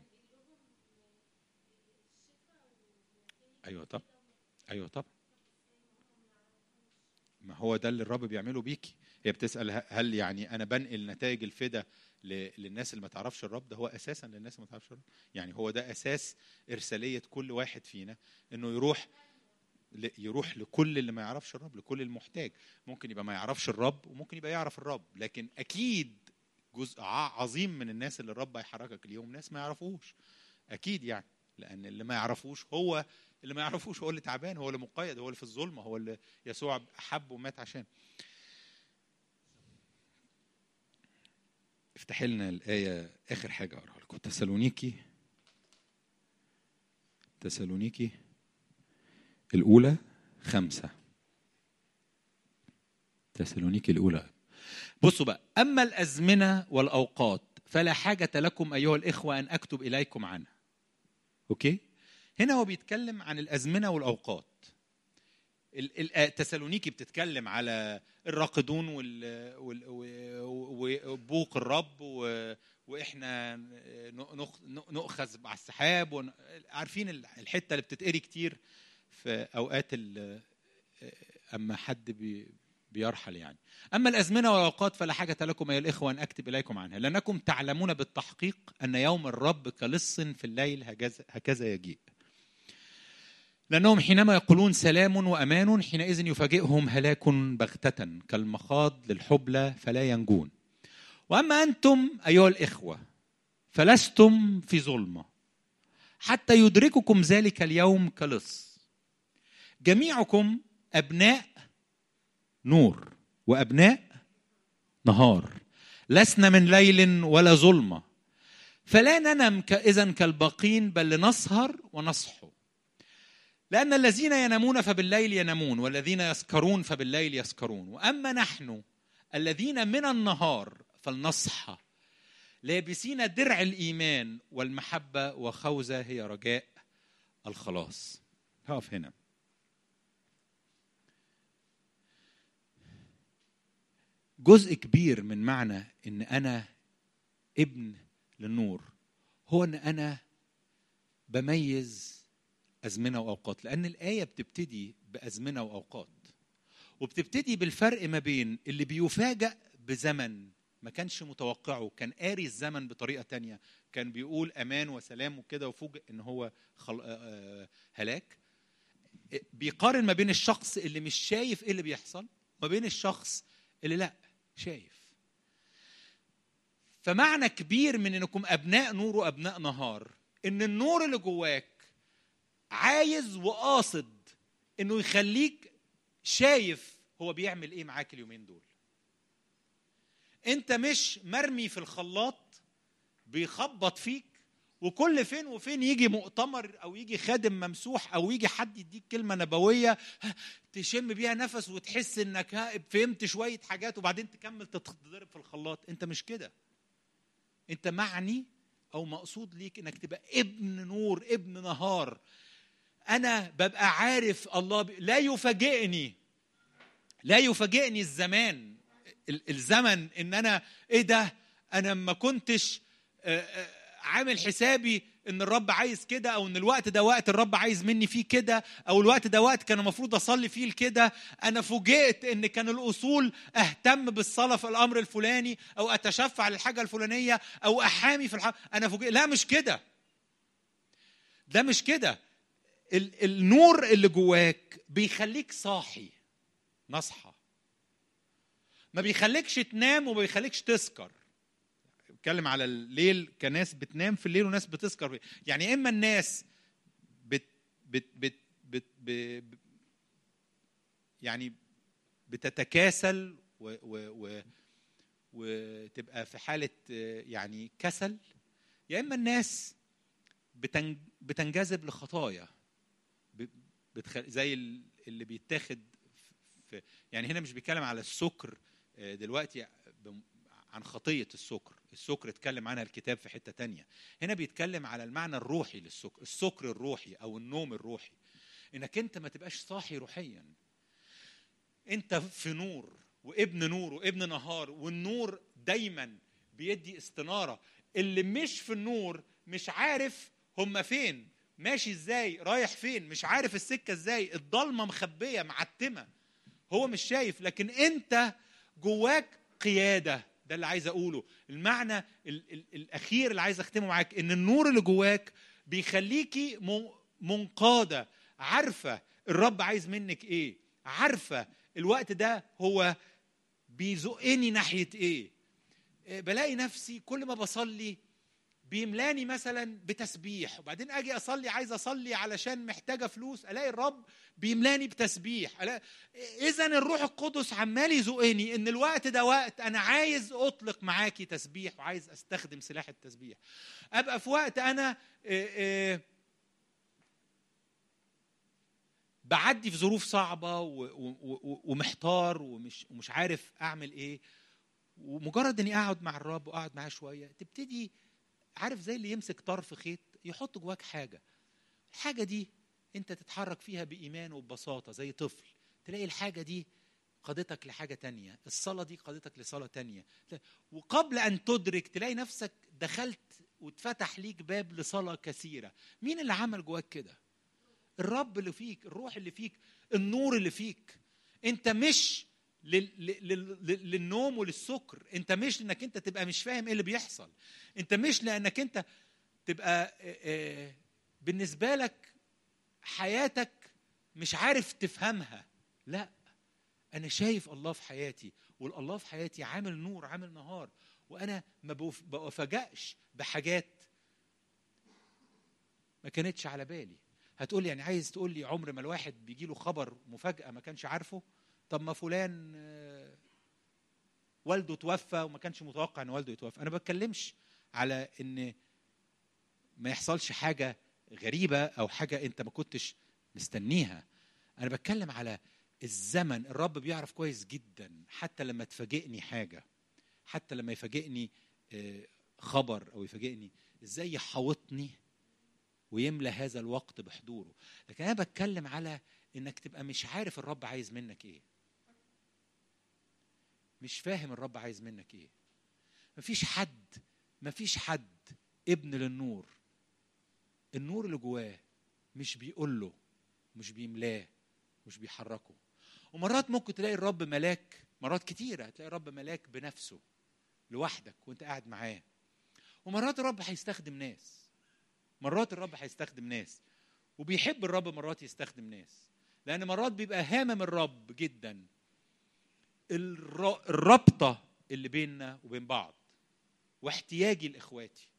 A: ايوه طب ايوه طب ما هو ده اللي الرب بيعمله بيكي هي بتسال ه- هل يعني انا بنقل نتائج الفدا ل- للناس اللي ما تعرفش الرب ده هو اساسا للناس اللي ما تعرفش الرب يعني هو ده اساس ارساليه كل واحد فينا انه يروح ل- يروح لكل اللي ما يعرفش الرب لكل المحتاج ممكن يبقى ما يعرفش الرب وممكن يبقى يعرف الرب لكن اكيد جزء ع- عظيم من الناس اللي الرب هيحركك اليوم ناس ما يعرفوش اكيد يعني لان اللي ما يعرفوش هو اللي ما يعرفوش هو اللي تعبان هو اللي مقيد هو اللي في الظلمه هو اللي يسوع احب ومات عشان افتح لنا الآية آخر حاجة أقراها لكم تسالونيكي تسالونيكي الأولى خمسة تسالونيكي الأولى بصوا بقى أما الأزمنة والأوقات فلا حاجة لكم أيها الإخوة أن أكتب إليكم عنها أوكي هنا هو بيتكلم عن الأزمنة والأوقات ال- ال- آه، تسالونيكي بتتكلم على الراقدون وال- وال- و- وبوق الرب و- واحنا نخ- نؤخذ على السحاب ون- عارفين الحته اللي بتتقري كتير في اوقات ال- اما حد بي بيرحل يعني اما الازمنه والاوقات فلا حاجه لكم ايها الاخوه ان اكتب اليكم عنها لانكم تعلمون بالتحقيق ان يوم الرب كلص في الليل هكذا هكذا يجيء لأنهم حينما يقولون سلام وأمان حينئذ يفاجئهم هلاك بغتة كالمخاض للحبلى فلا ينجون وأما أنتم أيها الإخوة فلستم في ظلمة حتى يدرككم ذلك اليوم كلص جميعكم أبناء نور وأبناء نهار لسنا من ليل ولا ظلمة فلا ننم إذا كالباقين بل لنسهر ونصحو لأن الذين ينامون فبالليل ينامون والذين يسكرون فبالليل يسكرون وأما نحن الذين من النهار فلنصحى لابسين درع الإيمان والمحبة وخوذة هي رجاء الخلاص هقف هنا جزء كبير من معنى ان انا ابن للنور هو ان انا بميز أزمنة وأوقات لأن الآية بتبتدي بأزمنة وأوقات وبتبتدي بالفرق ما بين اللي بيفاجأ بزمن ما كانش متوقعه كان قاري الزمن بطريقة تانية كان بيقول أمان وسلام وكده وفوجئ إن هو خل... آه هلاك بيقارن ما بين الشخص اللي مش شايف إيه اللي بيحصل ما بين الشخص اللي لا شايف فمعنى كبير من انكم ابناء نور وابناء نهار ان النور اللي جواك عايز وقاصد انه يخليك شايف هو بيعمل ايه معاك اليومين دول انت مش مرمي في الخلاط بيخبط فيك وكل فين وفين يجي مؤتمر او يجي خادم ممسوح او يجي حد يديك كلمه نبويه تشم بيها نفس وتحس انك فهمت شويه حاجات وبعدين تكمل تتضرب في الخلاط انت مش كده انت معني او مقصود ليك انك تبقى ابن نور ابن نهار انا ببقى عارف الله ب... لا يفاجئني لا يفاجئني الزمان الزمن ان انا ايه ده انا ما كنتش عامل حسابي ان الرب عايز كده او ان الوقت ده وقت الرب عايز مني فيه كده او الوقت ده وقت كان المفروض اصلي فيه كده انا فوجئت ان كان الاصول اهتم بالصلاه في الامر الفلاني او اتشفع للحاجه الفلانيه او احامي في الحاجة. انا فوجئت لا مش كده ده مش كده ال- النور اللي جواك بيخليك صاحي نصحى ما بيخليكش تنام وما بيخليكش تسكر بتكلم على الليل كناس بتنام في الليل وناس بتسكر في يعني اما الناس بت بت بت بت ب يعني بتتكاسل و و و وتبقى في حالة يعني كسل يا إما الناس بتنج بتنجذب لخطايا بتخ... زي اللي بيتاخد في يعني هنا مش بيتكلم على السكر آه، دلوقتي بم- عن خطيه السكر السكر اتكلم عنها الكتاب في حته تانية هنا بيتكلم على المعنى الروحي للسكر السكر الروحي او النوم الروحي انك انت ما تبقاش صاحي روحيا انت في نور وابن نور وابن نهار والنور دايما بيدي استناره اللي مش في النور مش عارف هم فين ماشي ازاي رايح فين مش عارف السكه ازاي الضلمه مخبيه معتمه هو مش شايف لكن انت جواك قياده ده اللي عايز اقوله المعنى ال- ال- الاخير اللي عايز اختمه معاك ان النور اللي جواك بيخليكي م- منقاده عارفه الرب عايز منك ايه عارفه الوقت ده هو بيزقني ناحيه ايه إيه، بلاقي نفسي كل ما بصلي بيملاني مثلا بتسبيح وبعدين اجي اصلي عايز اصلي علشان محتاجه فلوس الاقي الرب بيملاني بتسبيح اذا الروح القدس عمال يزقني ان الوقت ده وقت انا عايز اطلق معاكي تسبيح وعايز استخدم سلاح التسبيح ابقى في وقت انا إيه، إيه، بعدي في ظروف صعبه و- و- و- ومحتار ومش ومش عارف اعمل ايه ومجرد اني اقعد مع الرب واقعد معاه شويه تبتدي عارف زي اللي يمسك طرف خيط يحط جواك حاجه الحاجه دي انت تتحرك فيها بايمان وببساطه زي طفل تلاقي الحاجه دي قادتك لحاجه تانية الصلاه دي قادتك لصلاه تانية وقبل ان تدرك تلاقي نفسك دخلت واتفتح ليك باب لصلاه كثيره مين اللي عمل جواك كده الرب اللي فيك الروح اللي فيك النور اللي فيك انت مش لل... لل... لل... للنوم وللسكر انت مش انك انت تبقى مش فاهم ايه اللي بيحصل انت مش لانك انت تبقى آه، آه، بالنسبه لك حياتك مش عارف تفهمها لا انا شايف الله في حياتي والله في حياتي عامل نور عامل نهار وانا ما بوف- بفاجئش بحاجات ما كانتش على بالي هتقول لي يعني عايز تقول لي عمر ما الواحد بيجي له خبر مفاجاه ما كانش عارفه طب ما فلان آه، والده توفى وما كانش متوقع ان والده يتوفى انا ما بتكلمش على ان ما يحصلش حاجه غريبه او حاجه انت ما كنتش مستنيها انا بتكلم على الزمن الرب بيعرف كويس جدا حتى لما تفاجئني حاجه حتى لما يفاجئني آه، خبر او يفاجئني ازاي يحاوطني ويملى هذا الوقت بحضوره لكن انا بتكلم على انك تبقى مش عارف الرب عايز منك ايه مش فاهم الرب عايز منك ايه مفيش حد مفيش حد ابن للنور النور اللي جواه مش بيقول له مش بيملاه مش بيحركه ومرات ممكن تلاقي الرب ملاك مرات كتيرة هتلاقي الرب ملاك بنفسه لوحدك وانت قاعد معاه ومرات الرب هيستخدم ناس مرات الرب هيستخدم ناس وبيحب الرب مرات يستخدم ناس لان مرات بيبقى هامم الرب جدا الر- الرابطه اللي بيننا وبين بعض واحتياجي لاخواتي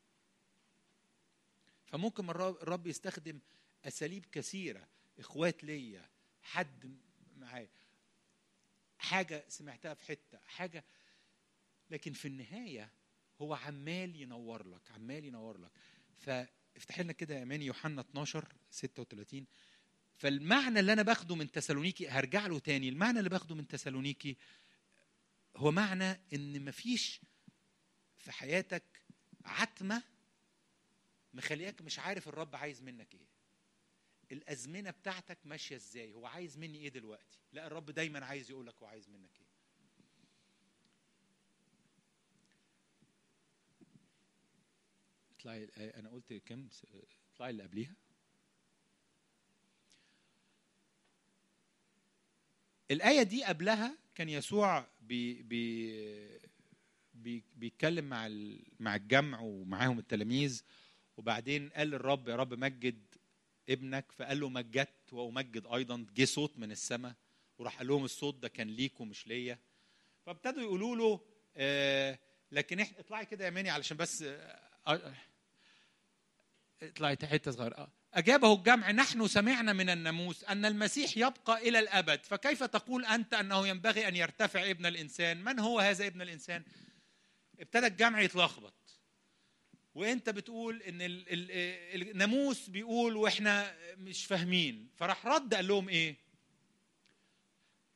A: فممكن مرات الرب يستخدم اساليب كثيره اخوات ليا حد معايا حاجه سمعتها في حته حاجه لكن في النهايه هو عمال ينور لك عمال ينور لك فافتح لنا كده يا اماني يوحنا 12 36 فالمعنى اللي انا باخده من تسالونيكي هرجع له تاني المعنى اللي باخده من تسالونيكي هو معنى ان مفيش في حياتك عتمه مخلياك مش عارف الرب عايز منك ايه الازمنه بتاعتك ماشيه ازاي هو عايز مني ايه دلوقتي لا الرب دايما عايز يقول لك هو عايز منك ايه اطلعي الآية- انا قلت كم س- اطلعي اللي قبليها الآية دي قبلها كان يسوع بي بي بي بيتكلم مع ال- مع الجمع ومعاهم التلاميذ وبعدين قال للرب يا رب مجد ابنك فقال له مجدت وامجد ايضا جه صوت من السماء وراح قال لهم الصوت ده كان ليكم مش ليا فابتدوا يقولوا له آه لكن احنا اطلعي كده يا ماني علشان بس آه آه، اطلعي حته صغيره آه. أجابه الجمع نحن سمعنا من الناموس أن المسيح يبقى إلى الأبد فكيف تقول أنت أنه ينبغي أن يرتفع ابن الإنسان من هو هذا ابن الإنسان ابتدى الجمع يتلخبط وانت بتقول ان ال- ال- الناموس بيقول واحنا مش فاهمين فراح رد قال لهم ايه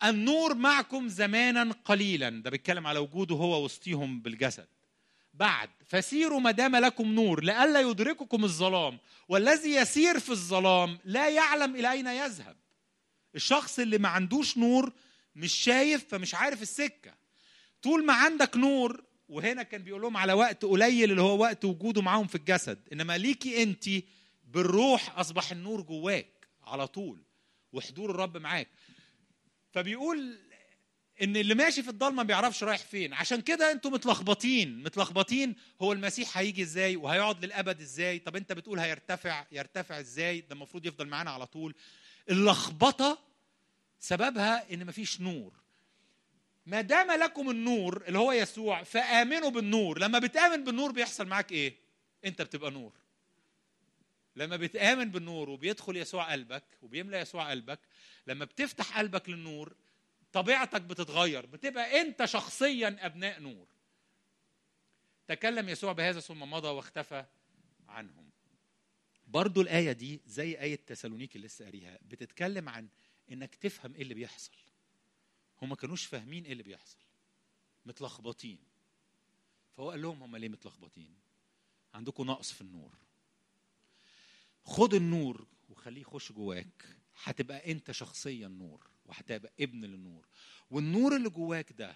A: النور معكم زمانا قليلا ده بيتكلم على وجوده هو وسطيهم بالجسد بعد فسيروا ما دام لكم نور لئلا يدرككم الظلام والذي يسير في الظلام لا يعلم الى اين يذهب الشخص اللي ما عندوش نور مش شايف فمش عارف السكه طول ما عندك نور وهنا كان بيقول لهم على وقت قليل اللي هو وقت وجوده معاهم في الجسد انما ليكي انت بالروح اصبح النور جواك على طول وحضور الرب معاك فبيقول ان اللي ماشي في الضلمه ما بيعرفش رايح فين عشان كده انتوا متلخبطين متلخبطين هو المسيح هيجي ازاي وهيقعد للابد ازاي طب انت بتقول هيرتفع يرتفع ازاي ده المفروض يفضل معانا على طول اللخبطه سببها ان مفيش نور ما دام لكم النور اللي هو يسوع فامنوا بالنور لما بتامن بالنور بيحصل معاك ايه انت بتبقى نور لما بتآمن بالنور وبيدخل يسوع قلبك وبيملى يسوع قلبك لما بتفتح قلبك للنور طبيعتك بتتغير بتبقى انت شخصيا ابناء نور تكلم يسوع بهذا ثم مضى واختفى عنهم برضو الآية دي زي آية تسالونيك اللي لسه قاريها بتتكلم عن انك تفهم ايه اللي بيحصل هم ما كانوش فاهمين ايه اللي بيحصل متلخبطين فهو قال لهم هم ليه متلخبطين عندكم نقص في النور خد النور وخليه يخش جواك هتبقى انت شخصيا نور وهتبقى ابن للنور والنور اللي جواك ده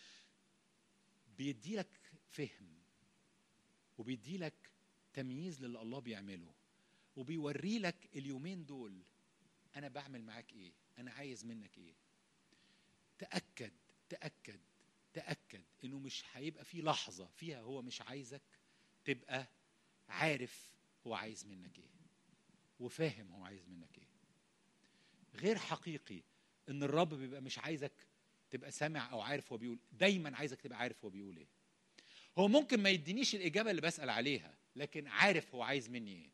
A: بيديلك فهم وبيديلك تمييز للي الله بيعمله وبيوري لك اليومين دول انا بعمل معاك ايه انا عايز منك ايه تاكد تاكد تاكد انه مش هيبقى في لحظه فيها هو مش عايزك تبقى عارف هو عايز منك ايه وفاهم هو عايز منك ايه غير حقيقي ان الرب بيبقى مش عايزك تبقى سامع او عارف هو بيقول دايما عايزك تبقى عارف هو بيقول ايه هو ممكن ما يدينيش الاجابه اللي بسال عليها لكن عارف هو عايز مني ايه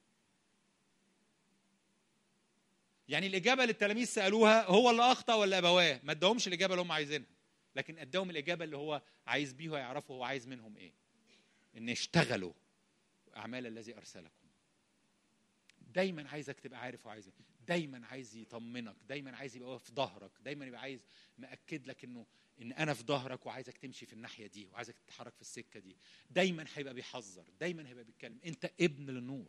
A: يعني الاجابه اللي التلاميذ سالوها هو اللي اخطا ولا ابواه ما اداهمش الاجابه اللي هم عايزينها لكن اداهم الاجابه اللي هو عايز بيها يعرفوا هو عايز منهم ايه ان يشتغلوا اعمال الذي ارسلكم دايما عايزك تبقى عارف هو عايز ايه دايما عايز يطمنك دايما عايز يبقى في ظهرك دايما يبقى عايز مأكد لك انه ان انا في ظهرك وعايزك تمشي في الناحيه دي وعايزك تتحرك في السكه دي دايما هيبقى بيحذر دايما هيبقى بيتكلم انت ابن للنور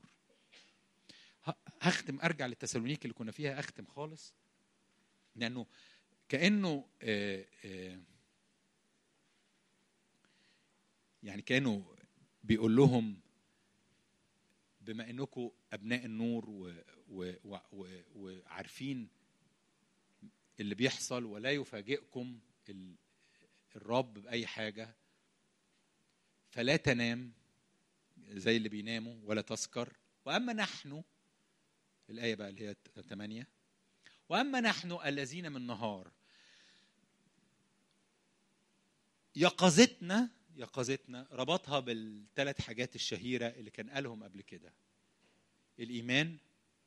A: هختم ارجع للتسالونيك اللي كنا فيها اختم خالص لانه كانه آآ آآ يعني كانه بيقول لهم بما انكم ابناء النور و و و و وعارفين اللي بيحصل ولا يفاجئكم الرب باي حاجه فلا تنام زي اللي بيناموا ولا تسكر واما نحن الايه بقى اللي هي 8 واما نحن الذين من النهار يقظتنا يقظتنا ربطها بالثلاث حاجات الشهيره اللي كان قالهم قبل كده الايمان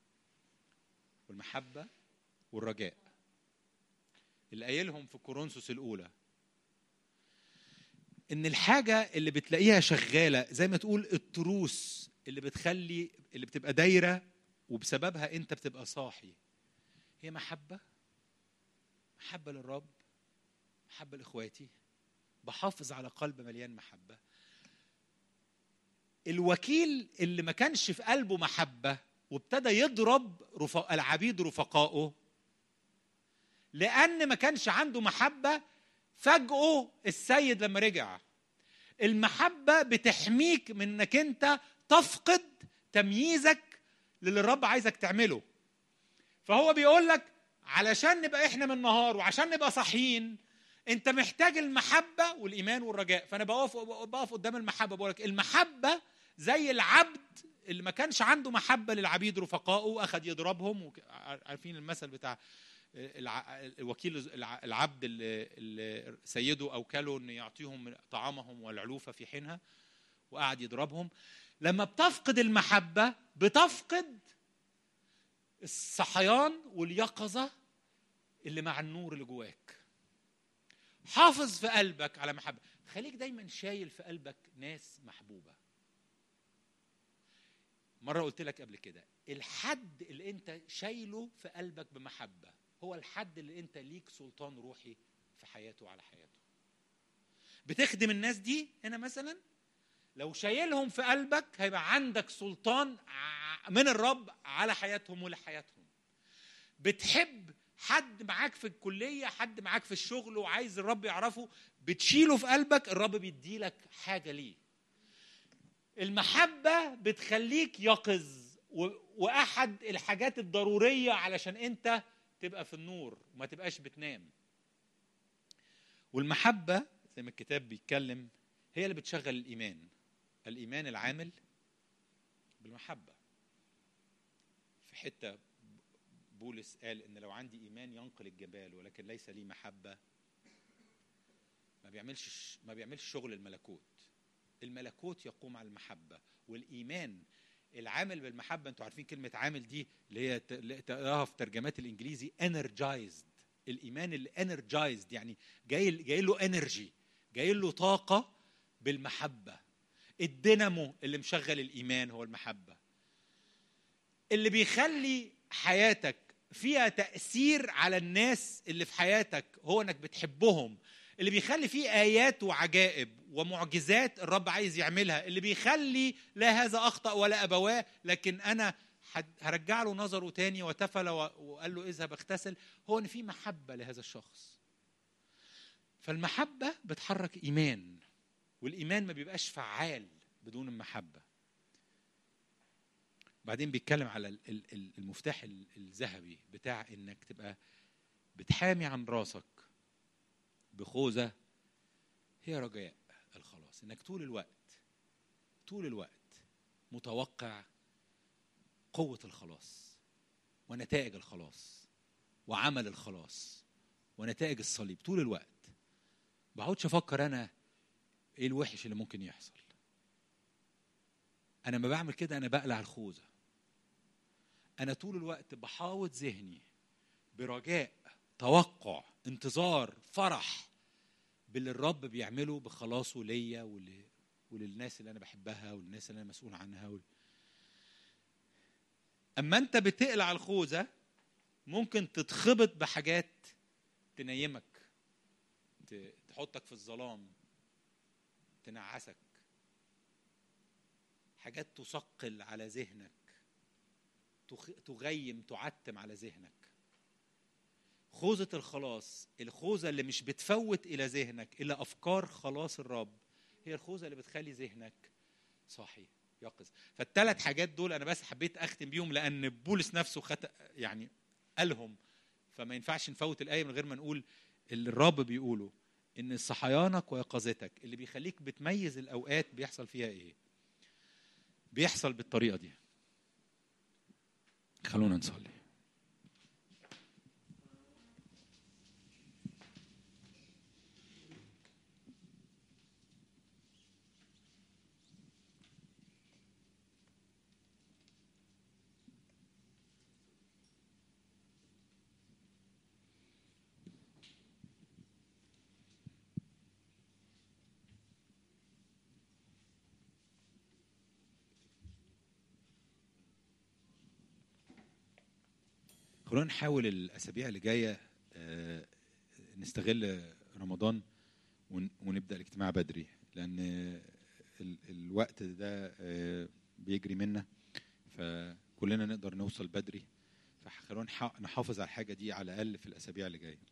A: والمحبه والرجاء اللي قايلهم في كورنثوس الاولى ان الحاجه اللي بتلاقيها شغاله زي ما تقول التروس اللي بتخلي اللي بتبقى دايره وبسببها انت بتبقى صاحي هي محبه محبه للرب محبه لاخواتي بحافظ على قلب مليان محبه الوكيل اللي ما كانش في قلبه محبه وابتدى يضرب رفق العبيد رفقائه لان ما كانش عنده محبه فاجئه السيد لما رجع المحبه بتحميك من انك انت تفقد تمييزك للي الرب عايزك تعمله فهو بيقول لك علشان نبقى احنا من النهار وعشان نبقى صاحيين انت محتاج المحبه والايمان والرجاء فانا بقف بقف قدام المحبه بقول لك المحبه زي العبد اللي ما كانش عنده محبه للعبيد رفقائه واخد يضربهم عارفين المثل بتاع الوكيل العبد اللي سيده اوكله انه يعطيهم طعامهم والعلوفه في حينها وقعد يضربهم لما بتفقد المحبه بتفقد الصحيان واليقظه اللي مع النور اللي جواك حافظ في قلبك على محبه خليك دايما شايل في قلبك ناس محبوبه مره قلت لك قبل كده الحد اللي انت شايله في قلبك بمحبه هو الحد اللي انت ليك سلطان روحي في حياته على حياته بتخدم الناس دي هنا مثلا لو شايلهم في قلبك هيبقى عندك سلطان ع- من الرب على حياتهم ولحياتهم بتحب حد معاك في الكلية حد معاك في الشغل وعايز الرب يعرفه بتشيله في قلبك الرب بيديلك حاجة ليه المحبة بتخليك يقظ و- وأحد الحاجات الضرورية علشان أنت تبقى في النور وما تبقاش بتنام والمحبة زي ما الكتاب بيتكلم هي اللي بتشغل الإيمان الإيمان العامل بالمحبة في حتة بولس قال إن لو عندي إيمان ينقل الجبال ولكن ليس لي محبة ما بيعملش ما بيعملش شغل الملكوت الملكوت يقوم على المحبة والإيمان العامل بالمحبة انتوا عارفين كلمة عامل دي اللي هي ت- اللي تقراها في ترجمات الإنجليزي energized الإيمان اللي energized يعني جاي جاي له انرجي جاي له طاقة بالمحبة الدينامو اللي مشغل الإيمان هو المحبة اللي بيخلي حياتك فيها تأثير على الناس اللي في حياتك هو انك بتحبهم اللي بيخلي فيه آيات وعجائب ومعجزات الرب عايز يعملها اللي بيخلي لا هذا أخطأ ولا أبواه لكن أنا حد- هرجع له نظره تاني وتفل و- وقال له اذهب اغتسل هو ان في محبة لهذا الشخص فالمحبة بتحرك إيمان والإيمان ما بيبقاش فعال بدون المحبة بعدين بيتكلم على ال- ال- ال- المفتاح ال- الذهبي بتاع انك تبقى بتحامي عن راسك بخوذة هي رجاء الخلاص انك طول الوقت طول الوقت متوقع قوة الخلاص ونتائج الخلاص وعمل الخلاص ونتائج الصليب طول الوقت بقعدش افكر انا ايه الوحش اللي ممكن يحصل انا ما بعمل كده انا بقلع الخوذه انا طول الوقت بحاوط ذهني برجاء توقع انتظار فرح باللي الرب بيعمله بخلاصه ليا ول... وللناس اللي انا بحبها وللناس اللي انا مسؤول عنها ول... اما انت بتقلع الخوذه ممكن تتخبط بحاجات تنيمك ت- تحطك في الظلام تنعسك حاجات تثقل على ذهنك تخ- تغيم تعتم على ذهنك خوذة الخلاص الخوذة اللي مش بتفوت إلى ذهنك إلا أفكار خلاص الرب هي الخوذة اللي بتخلي ذهنك صاحي يقظ فالثلاث حاجات دول أنا بس حبيت أختم بيهم لأن بولس نفسه خط... يعني قالهم فما ينفعش نفوت الآية من غير ما نقول اللي الرب بيقوله إن صحيانك ويقظتك اللي بيخليك بتميز الأوقات بيحصل فيها إيه بيحصل بالطريقة دي خلونا نصلي خلونا نحاول الاسابيع اللي جايه آه، نستغل رمضان ون- ونبدا الاجتماع بدري لان ال- الوقت ده آه، بيجري منا فكلنا نقدر نوصل بدري فخلونا نح- نحافظ على الحاجه دي على الاقل في الاسابيع اللي جايه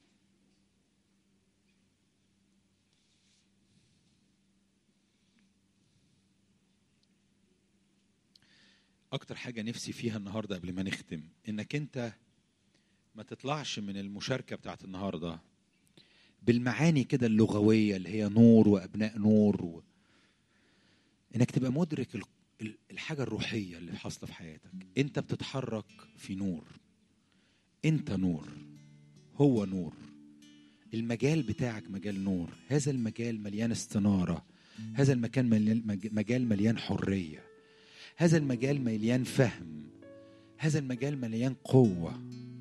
A: اكتر حاجه نفسي فيها النهارده قبل ما نختم انك انت ما تطلعش من المشاركه بتاعت النهارده بالمعاني كده اللغويه اللي هي نور وابناء نور و... انك تبقى مدرك ال- ال- الحاجه الروحيه اللي حاصله في حياتك انت بتتحرك في نور انت نور هو نور المجال بتاعك مجال نور هذا المجال مليان استناره هذا المكان مليان مج- مجال مليان حريه هذا المجال مليان فهم هذا المجال مليان قوه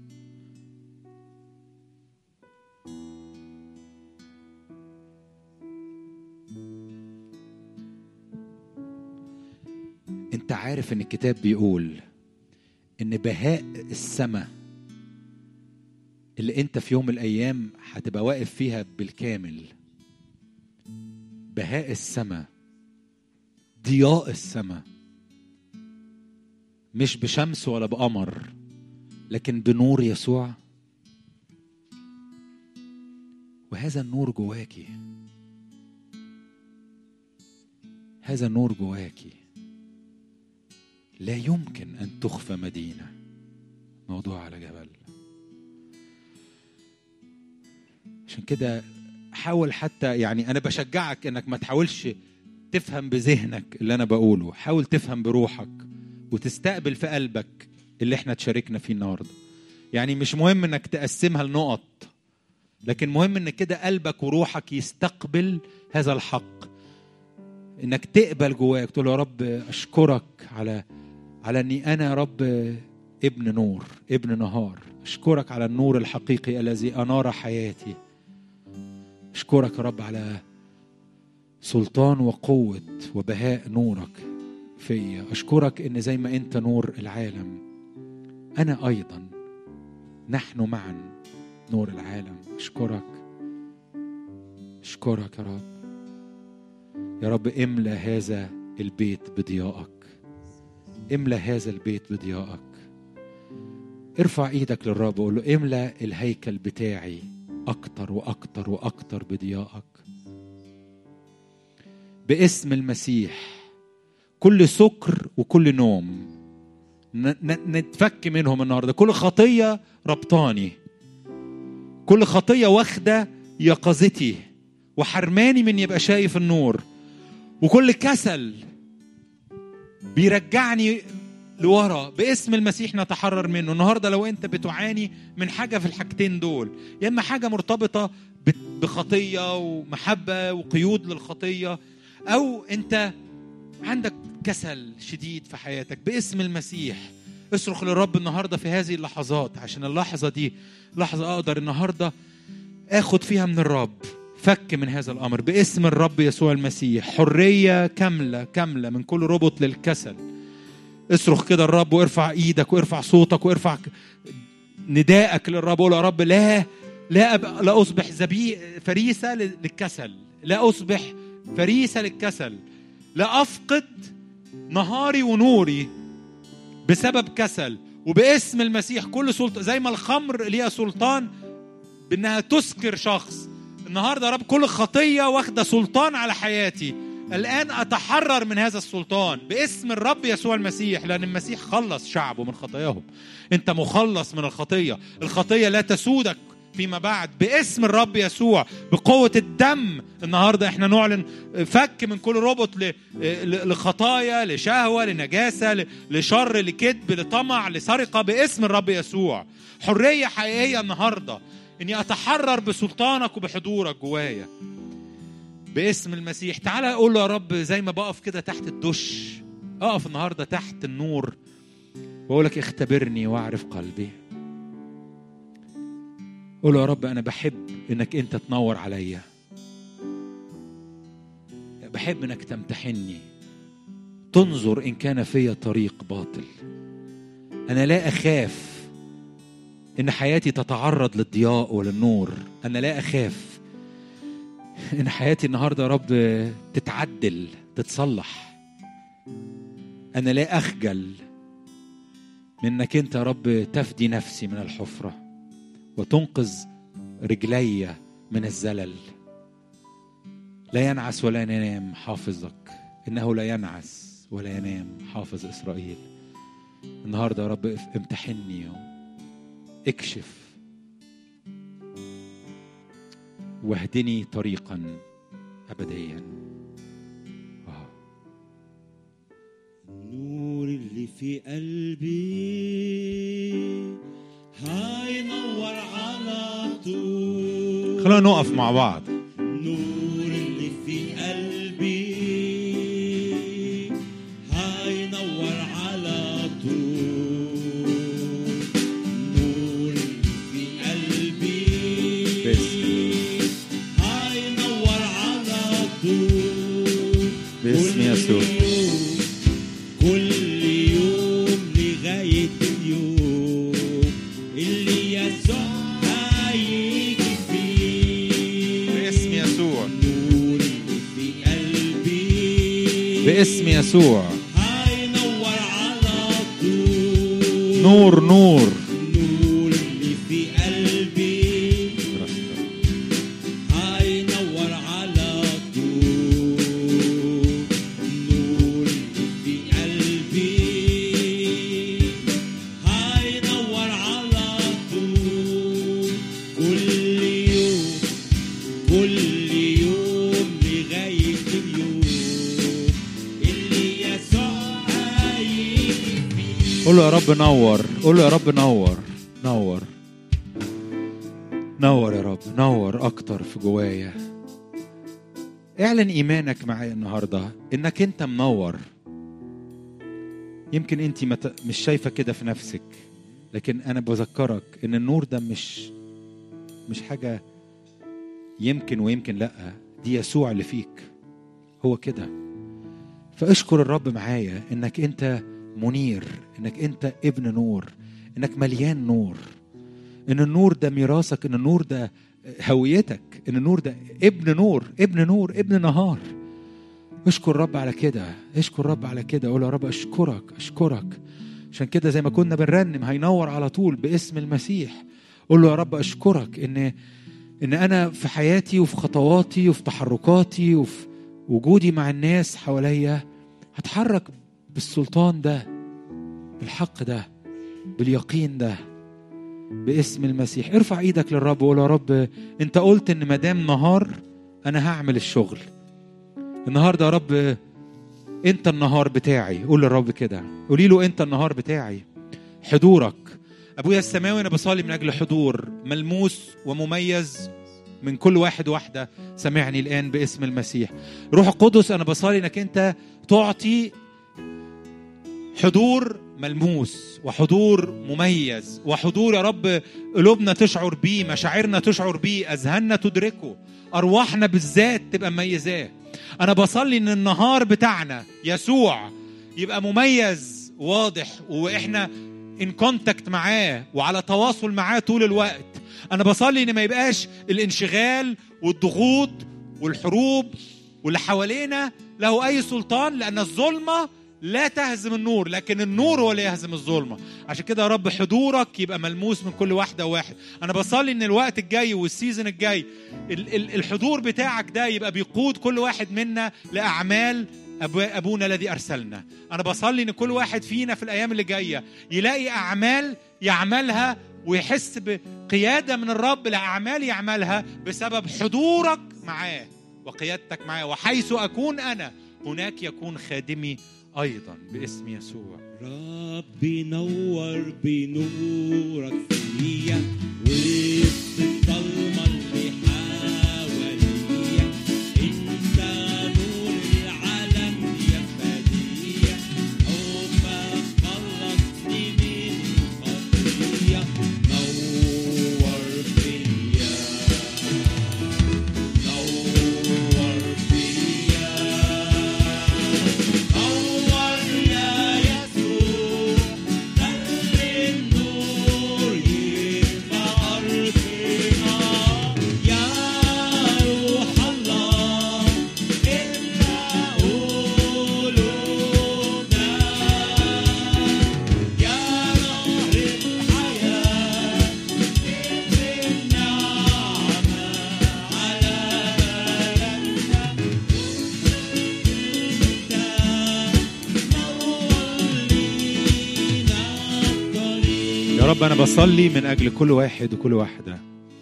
A: انت عارف ان الكتاب بيقول ان بهاء السماء اللي انت في يوم من الايام هتبقى واقف فيها بالكامل بهاء السماء ضياء السماء مش بشمس ولا بقمر لكن بنور يسوع وهذا النور جواكي هذا النور جواكي لا يمكن ان تخفى مدينه موضوع على جبل عشان كده حاول حتى يعني انا بشجعك انك ما تحاولش تفهم بذهنك اللي انا بقوله حاول تفهم بروحك وتستقبل في قلبك اللي احنا تشاركنا فيه النهارده يعني مش مهم انك تقسمها لنقط لكن مهم ان كده قلبك وروحك يستقبل هذا الحق انك تقبل جواك تقول يا رب اشكرك على على اني انا يا رب ابن نور ابن نهار اشكرك على النور الحقيقي الذي انار حياتي اشكرك يا رب على سلطان وقوه وبهاء نورك فيا اشكرك ان زي ما انت نور العالم انا ايضا نحن معا نور العالم اشكرك اشكرك يا رب يا رب املا هذا البيت بضيائك املا هذا البيت بضيائك ارفع ايدك للرب وقول له املا الهيكل بتاعي اكتر واكتر واكتر بضيائك باسم المسيح كل سكر وكل نوم نتفك منهم النهارده كل خطيه ربطاني كل خطيه واخده يقظتي وحرماني من يبقى شايف النور وكل كسل بيرجعني لورا باسم المسيح نتحرر منه النهارده لو انت بتعاني من حاجه في الحاجتين دول يا اما حاجه مرتبطه بخطيه ومحبه وقيود للخطيه او انت عندك كسل شديد في حياتك باسم المسيح اصرخ للرب النهارده في هذه اللحظات عشان اللحظه دي لحظه اقدر النهارده اخد فيها من الرب فك من هذا الامر باسم الرب يسوع المسيح حريه كامله كامله من كل ربط للكسل اصرخ كده الرب وارفع ايدك وارفع صوتك وارفع ندائك للرب وقول يا رب لا لا أب... لا اصبح زبي فريسه للكسل لا اصبح فريسه للكسل لا افقد نهاري ونوري بسبب كسل وباسم المسيح كل سلطان زي ما الخمر ليها سلطان بانها تسكر شخص النهارده يا رب كل خطيه واخده سلطان على حياتي الان اتحرر من هذا السلطان باسم الرب يسوع المسيح لان المسيح خلص شعبه من خطاياهم انت مخلص من الخطيه الخطيه لا تسودك فيما بعد باسم الرب يسوع بقوة الدم النهاردة احنا نعلن فك من كل ربط لخطايا لشهوة لنجاسة لشر لكذب لطمع لسرقة باسم الرب يسوع حرية حقيقية النهاردة اني اتحرر بسلطانك وبحضورك جوايا باسم المسيح تعالى اقول له يا رب زي ما بقف كده تحت الدش اقف النهارده تحت النور واقول لك اختبرني واعرف قلبي قول يا رب انا بحب انك انت تنور عليا بحب انك تمتحني تنظر ان كان في طريق باطل انا لا اخاف ان حياتي تتعرض للضياء وللنور انا لا اخاف ان حياتي النهارده يا رب تتعدل تتصلح انا لا اخجل من انك انت يا رب تفدي نفسي من الحفره وتنقذ رجلي من الزلل لا ينعس ولا ينام حافظك انه لا ينعس ولا ينام حافظ اسرائيل النهارده يا رب امتحني اكشف واهدني طريقا ابديا
C: النور اللي في قلبي هينور على طول
A: خلونا نقف مع بعض
C: النور اللي في قلبي هينور على طول النور اللي في قلبي هينور على طول
A: باسم يسوع.
C: كل يوم لغاية اليوم اللي يسوع
A: يسوع
C: هينور على طول
A: نور نور
C: النور اللي في قلبي هينور على طول النور اللي في قلبي هينور على طول كل يوم كل يوم لغاية اليوم اللي يسوع هيجي فيه
A: قول له يا رب نور قول له يا رب نور نور نور يا رب نور اكتر في جوايا اعلن ايمانك معايا النهارده انك انت منور يمكن انت مت... مش شايفه كده في نفسك لكن انا بذكرك ان النور ده مش مش حاجه يمكن ويمكن لا دي يسوع اللي فيك هو كده فاشكر الرب معايا انك انت منير انك انت ابن نور انك مليان نور ان النور ده ميراثك ان النور ده هويتك ان النور ده ابن نور ابن نور ابن نهار اشكر الرب على كده اشكر الرب على كده قول يا رب اشكرك اشكرك عشان كده زي ما كنا بنرنم هينور على طول باسم المسيح قول له يا رب اشكرك ان ان انا في حياتي وفي خطواتي وفي تحركاتي وفي وجودي مع الناس حواليا هتحرك بالسلطان ده بالحق ده باليقين ده باسم المسيح ارفع ايدك للرب وقول يا رب انت قلت ان ما دام نهار انا هعمل الشغل النهارده يا رب انت النهار بتاعي قول للرب كده قولي له انت النهار بتاعي حضورك ابويا السماوي انا بصلي من اجل حضور ملموس ومميز من كل واحد واحده سمعني الان باسم المسيح روح القدس انا بصلي انك انت تعطي حضور ملموس وحضور مميز وحضور يا رب قلوبنا تشعر بيه مشاعرنا تشعر بيه اذهاننا تدركه ارواحنا بالذات تبقى مميزاه انا بصلي ان النهار بتاعنا يسوع يبقى مميز واضح واحنا ان كونتاكت معاه وعلى تواصل معاه طول الوقت انا بصلي ان ما يبقاش الانشغال والضغوط والحروب واللي حوالينا له اي سلطان لان الظلمه لا تهزم النور لكن النور هو اللي يهزم الظلمه عشان كده يا رب حضورك يبقى ملموس من كل واحده وواحد انا بصلي ان الوقت الجاي والسيزون الجاي ال- ال- الحضور بتاعك ده يبقى بيقود كل واحد منا لاعمال أبو- ابونا الذي ارسلنا انا بصلي ان كل واحد فينا في الايام اللي جايه يلاقي اعمال يعملها ويحس بقياده من الرب لاعمال يعملها بسبب حضورك معاه وقيادتك معاه وحيث اكون انا هناك يكون خادمي ايضا باسم يسوع
C: ربي نور بنورك فيا وسط الضلمة اللي حواليا انت نور العالم يا فدية حبك خلصني من الخطية نور فيا نور فيا نور يا يسوع خلي النور يبقى أرضنا يا روح الله إلا قلوبنا يا نهر الحياة نزل النعمة على بلدنا
A: يا رب انا بصلي من اجل كل واحد وكل واحده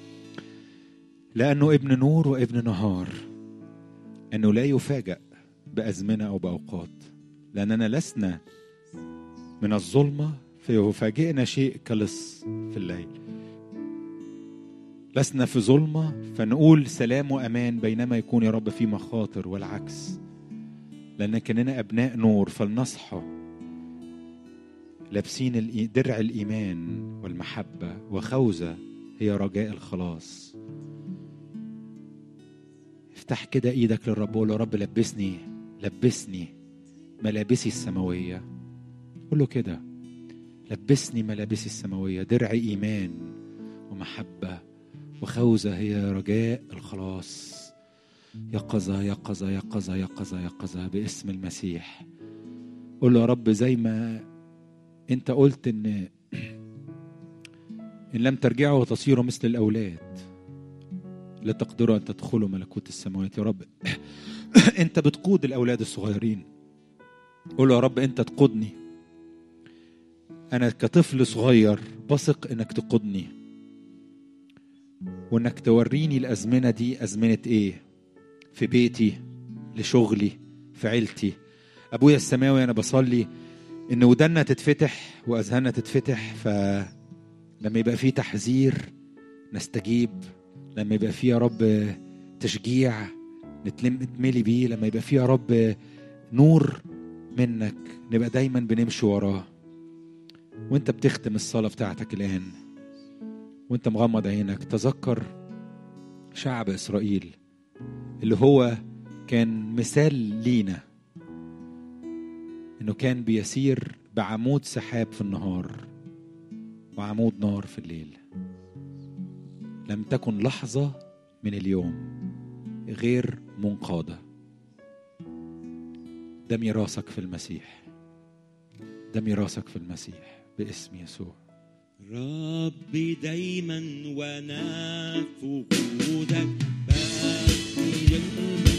A: لانه ابن نور وابن نهار انه لا يفاجأ بازمنه او باوقات لاننا لسنا من الظلمه فيفاجئنا شيء كلص في الليل لسنا في ظلمه فنقول سلام وامان بينما يكون يا رب في مخاطر والعكس لان كاننا ابناء نور فلنصحى لابسين الإي- درع الإيمان والمحبة وخوذة هي رجاء الخلاص افتح كده ايدك للرب وقول له يا رب لبسني لبسني ملابسي السماوية قول له كده لبسني ملابسي السماوية درع إيمان ومحبة وخوذة هي رجاء الخلاص يقظة يقظة يقظة يقظة يقظة باسم المسيح قول له يا رب زي ما انت قلت ان ان لم ترجعوا وتصيروا مثل الاولاد لا تقدروا ان تدخلوا ملكوت السماوات يا رب انت بتقود الاولاد الصغيرين قول له يا رب انت تقودني انا كطفل صغير بثق انك تقودني وانك توريني الازمنه دي ازمنه ايه في بيتي لشغلي في عيلتي ابويا السماوي انا بصلي ان ودنا تتفتح واذهاننا تتفتح فلما يبقى في تحذير نستجيب لما يبقى في يا رب تشجيع نتلم نتملي بيه لما يبقى في يا رب نور منك نبقى دايما بنمشي وراه وانت بتختم الصلاه بتاعتك الان وانت مغمض عينك تذكر شعب اسرائيل اللي هو كان مثال لينا انه كان بيسير بعمود سحاب في النهار وعمود نار في الليل لم تكن لحظه من اليوم غير منقاده ده ميراثك في المسيح ده ميراثك في المسيح باسم يسوع
C: ربي دايما وانا في وجودك بقي